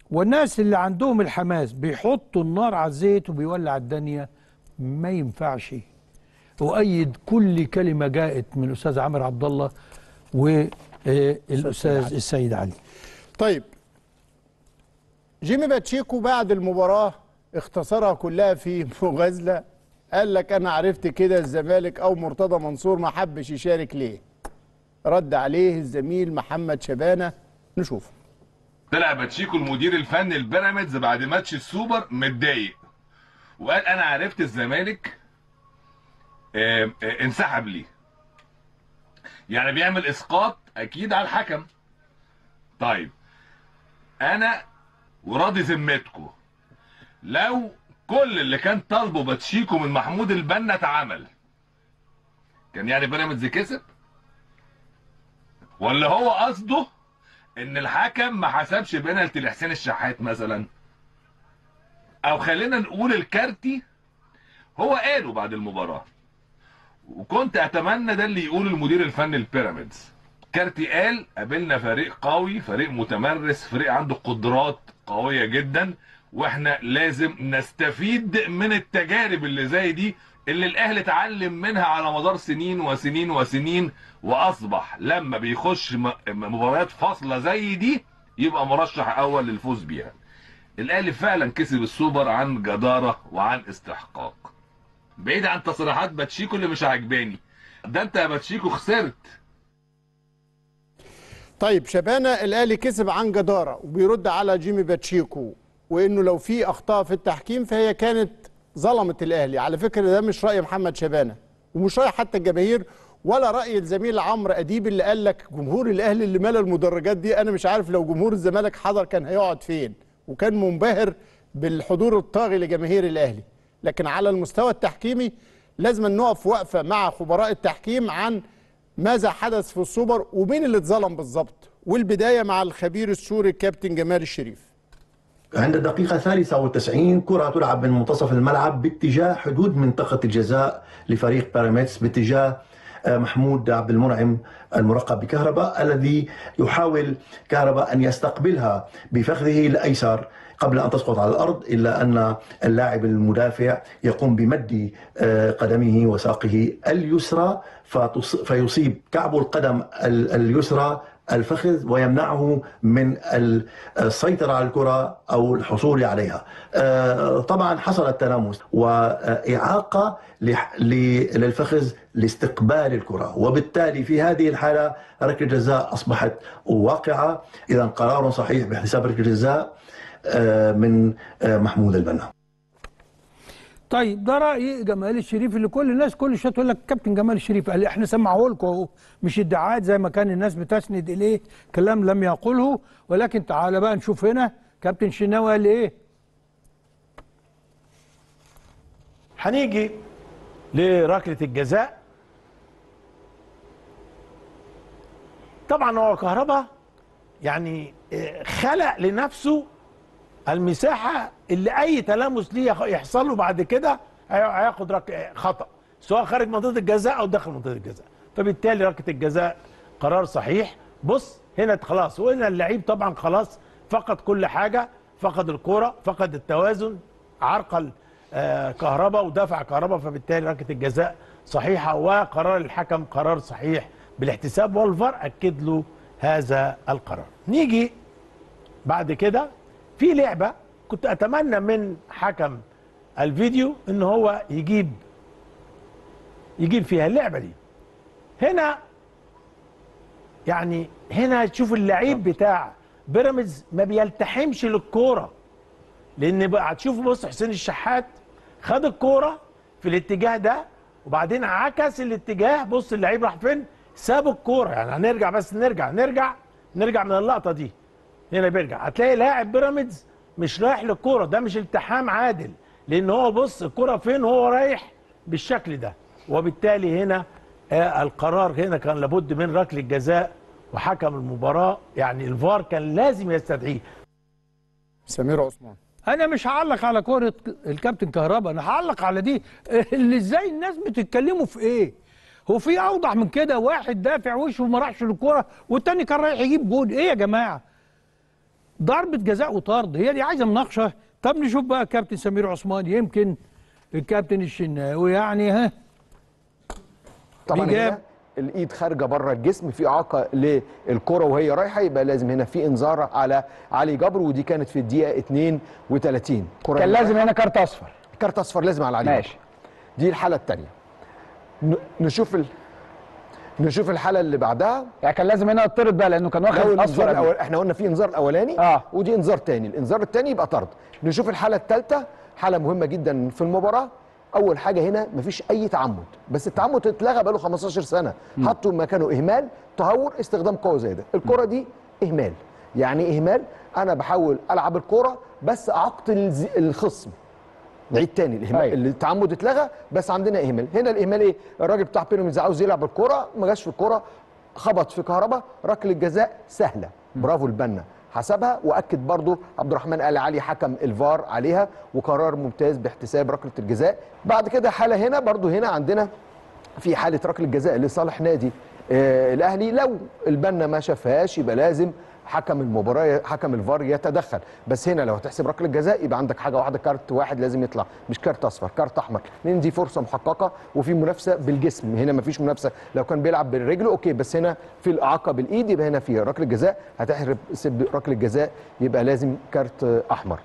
والناس اللي عندهم الحماس بيحطوا النار على الزيت وبيولع الدنيا ما ينفعش أؤيد كل كلمة جاءت من الأستاذ عامر عبد الله والأستاذ السيد علي طيب جيمي باتشيكو بعد المباراة اختصرها كلها في مغازلة قال لك أنا عرفت كده الزمالك أو مرتضى منصور ما حبش يشارك ليه رد عليه الزميل محمد شبانة نشوف طلع باتشيكو المدير الفني البيراميدز بعد ماتش السوبر متضايق وقال انا عرفت الزمالك آه، آه، انسحب ليه يعني بيعمل اسقاط اكيد على الحكم طيب انا وراضي ذمتكم لو كل اللي كان طالبه باتشيكو من محمود البنا اتعمل كان يعني بيراميدز كسب ولا هو قصده ان الحكم ما حسبش بينالتي لحسين الشحات مثلا او خلينا نقول الكارتي هو قاله بعد المباراه وكنت اتمنى ده اللي يقول المدير الفني البيراميدز كارتي قال قابلنا فريق قوي فريق متمرس فريق عنده قدرات قويه جدا واحنا لازم نستفيد من التجارب اللي زي دي اللي الاهلي اتعلم منها على مدار سنين وسنين وسنين واصبح لما بيخش م- مباريات فاصله زي دي يبقى مرشح اول للفوز بيها الاهلي فعلا كسب السوبر عن جداره وعن استحقاق بعيد عن تصريحات باتشيكو اللي مش عاجباني ده انت يا باتشيكو خسرت طيب شبانة الأهلي كسب عن جدارة وبيرد على جيمي باتشيكو وإنه لو في أخطاء في التحكيم فهي كانت ظلمت الأهلي على فكرة ده مش رأي محمد شبانة ومش رأي حتى الجماهير ولا رأي الزميل عمرو أديب اللي قال لك جمهور الأهلي اللي ملى المدرجات دي أنا مش عارف لو جمهور الزمالك حضر كان هيقعد فين وكان منبهر بالحضور الطاغي لجماهير الأهلي لكن على المستوى التحكيمي لازم نقف وقفة مع خبراء التحكيم عن ماذا حدث في السوبر ومين اللي اتظلم بالظبط والبداية مع الخبير السوري الكابتن جمال الشريف عند الدقيقة 93 كرة تلعب من منتصف الملعب باتجاه حدود منطقة الجزاء لفريق بيراميدز باتجاه آه، محمود عبد المنعم المرقب بكهرباء الذي يحاول كهرباء أن يستقبلها بفخذه الأيسر قبل أن تسقط على الأرض إلا أن اللاعب المدافع يقوم بمد آه، قدمه وساقه اليسرى فتص- فيصيب كعب القدم ال- اليسرى الفخذ ويمنعه من ال- السيطرة على الكرة أو الحصول عليها آه، طبعا حصل التلامس وإعاقة لح- ل- للفخذ لاستقبال الكرة وبالتالي في هذه الحالة ركلة الجزاء أصبحت واقعة إذا قرار صحيح باحتساب ركلة الجزاء آه، من آه، محمود البنا طيب ده راي جمال الشريف اللي كل الناس كل شويه تقول لك كابتن جمال الشريف قال احنا سمعه لكم اهو مش ادعاءات زي ما كان الناس بتسند اليه كلام لم يقله ولكن تعالى بقى نشوف هنا كابتن شناوي قال ايه هنيجي لركله الجزاء طبعا هو كهربا يعني آه، خلق لنفسه المساحه اللي اي تلامس ليه يخ- يحصل له بعد كده هي- هياخد رك... خطا سواء خارج منطقه الجزاء او داخل منطقه الجزاء فبالتالي ركله الجزاء قرار صحيح بص هنا خلاص وهنا اللعيب طبعا خلاص فقد كل حاجه فقد الكوره فقد التوازن عرقل آه كهربا ودفع كهربا فبالتالي ركله الجزاء صحيحه وقرار الحكم قرار صحيح بالاحتساب والفار اكد له هذا القرار نيجي بعد كده في لعبه كنت اتمنى من حكم الفيديو ان هو يجيب يجيب فيها اللعبه دي هنا يعني هنا تشوف اللعيب بتاع بيراميدز ما بيلتحمش للكوره لان بقى هتشوف بص حسين الشحات خد الكوره في الاتجاه ده وبعدين عكس الاتجاه بص اللعيب راح فين ساب الكوره يعني هنرجع بس نرجع نرجع نرجع من اللقطه دي هنا بيرجع هتلاقي لاعب بيراميدز مش رايح للكوره ده مش التحام عادل لان هو بص الكوره فين وهو رايح بالشكل ده وبالتالي هنا آه القرار هنا كان لابد من ركله جزاء وحكم المباراه يعني الفار كان لازم يستدعيه سمير عثمان انا مش هعلق على كوره الكابتن كهربا انا هعلق على دي اللي ازاي الناس بتتكلموا في ايه هو في اوضح من كده واحد دافع وشه وما راحش للكوره والتاني كان رايح يجيب جول ايه يا جماعه ضربه جزاء وطرد هي دي عايزه مناقشه طب نشوف بقى كابتن سمير عثمان يمكن الكابتن الشناوي يعني ها طبعا بيجاب. هنا الايد خارجه بره الجسم في اعاقه للكره وهي رايحه يبقى لازم هنا في انذار على علي جبر ودي كانت في الدقيقه 32 كرة كان لازم هنا كارت اصفر كارت اصفر لازم على علي ماشي. جبر دي الحاله الثانيه نشوف ال... نشوف الحاله اللي بعدها يعني كان لازم هنا يطرد بقى لانه كان واخد لو اصفر الانذار قبل. الأول... احنا قلنا في انذار الاولاني اه ودي انذار تاني الانذار التاني يبقى طرد نشوف الحاله الثالثه حاله مهمه جدا في المباراه اول حاجه هنا مفيش اي تعمد بس التعمد اتلغى بقاله 15 سنه حطوا مكانه اهمال تهور استخدام قوه زي ده الكره دي اهمال يعني إيه اهمال انا بحاول العب الكره بس اعاقت الز- الخصم نعيد تاني الاهمال أيوة. التعمد اتلغى بس عندنا اهمال هنا الاهمال ايه الراجل بتاع بيراميدز عاوز يلعب الكره ما جاش في الكره خبط في كهربا ركله جزاء سهله برافو البنا حسبها واكد برضو عبد الرحمن ال علي حكم الفار عليها وقرار ممتاز باحتساب ركله الجزاء بعد كده حاله هنا برضو هنا عندنا في حاله ركله جزاء لصالح نادي آه الاهلي لو البنا ما شافهاش يبقى لازم حكم المباراه حكم الفار يتدخل بس هنا لو هتحسب ركله جزاء يبقى عندك حاجه واحده كارت واحد لازم يطلع مش كارت اصفر كارت احمر لان دي فرصه محققه وفي منافسه بالجسم هنا ما فيش منافسه لو كان بيلعب بالرجل اوكي بس هنا في الاعاقه بالايد يبقى هنا في ركله جزاء هتحسب ركله جزاء يبقى لازم كارت آه، احمر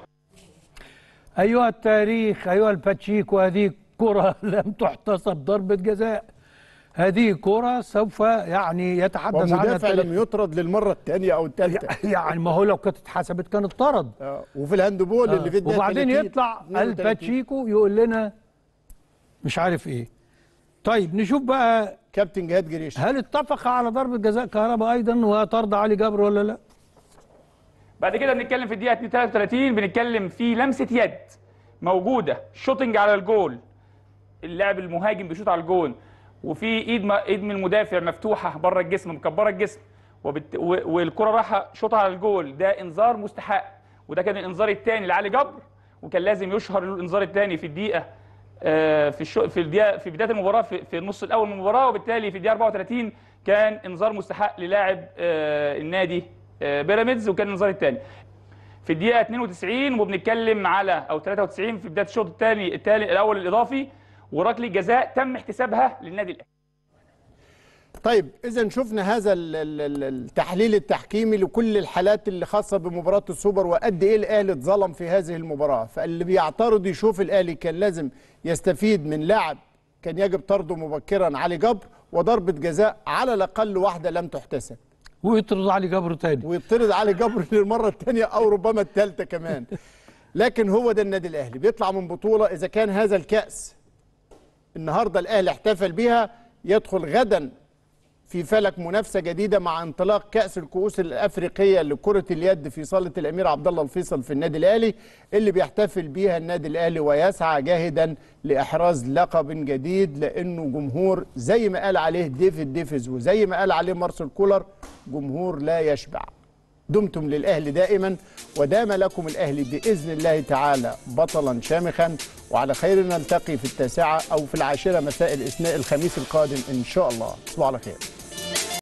ايها التاريخ ايها الباتشيكو هذه كره لم تحتسب ضربه جزاء هذه كره سوف يعني يتحدث عنها ومدافع التاريخ. لم يطرد للمره الثانيه او الثالثه يعني ما هو لو كانت اتحسبت كانت طرد وفي الهاندبول اللي في الدقيقه وبعدين 30 يطلع 32. الباتشيكو يقول لنا مش عارف ايه طيب نشوف بقى كابتن جهاد جريش هل اتفق على ضربه جزاء كهرباء ايضا وطرد علي جبر ولا لا بعد كده بنتكلم في الدقيقه 33 بنتكلم في لمسه يد موجوده شوتنج على الجول اللاعب المهاجم بيشوط على الجول وفي ايد ما ايد من المدافع مفتوحه بره الجسم مكبره الجسم وبت... و... والكره رايحه شوطها على الجول ده انذار مستحق وده كان الانذار الثاني لعلي جبر وكان لازم يشهر له الانذار الثاني في الدقيقه آه، في الشو... في الدقيقه في بدايه المباراه في... في النص الاول من المباراه وبالتالي في الدقيقه 34 كان انذار مستحق للاعب آه، النادي آه، بيراميدز وكان الانذار الثاني في الدقيقه 92 وبنتكلم على او 93 في بدايه الشوط الثاني الثاني الاول الاضافي وركله جزاء تم احتسابها للنادي الاهلي طيب اذا شفنا هذا ال- ال- ال- التحليل التحكيمي لكل الحالات اللي خاصه بمباراه السوبر وقد ايه الاهلي اتظلم في هذه المباراه فاللي بيعترض يشوف الاهلي كان لازم يستفيد من لاعب كان يجب طرده مبكرا علي جبر وضربه جزاء على الاقل واحده لم تحتسب ويطرد علي جبر تاني ويطرد علي جبر للمره الثانيه او ربما الثالثه كمان لكن هو ده النادي الاهلي بيطلع من بطوله اذا كان هذا الكاس النهارده الاهلي احتفل بيها يدخل غدا في فلك منافسه جديده مع انطلاق كاس الكؤوس الافريقيه لكره اليد في صاله الامير عبد الله الفيصل في النادي الاهلي اللي بيحتفل بيها النادي الاهلي ويسعى جاهدا لاحراز لقب جديد لانه جمهور زي ما قال عليه ديفيد ديفيز وزي ما قال عليه مارسيل كولر جمهور لا يشبع دمتم للاهلي دائما ودام لكم الاهلي باذن الله تعالى بطلا شامخا وعلى خير نلتقي في التاسعه او في العاشره مساء الاثناء الخميس القادم ان شاء الله تصبحوا على خير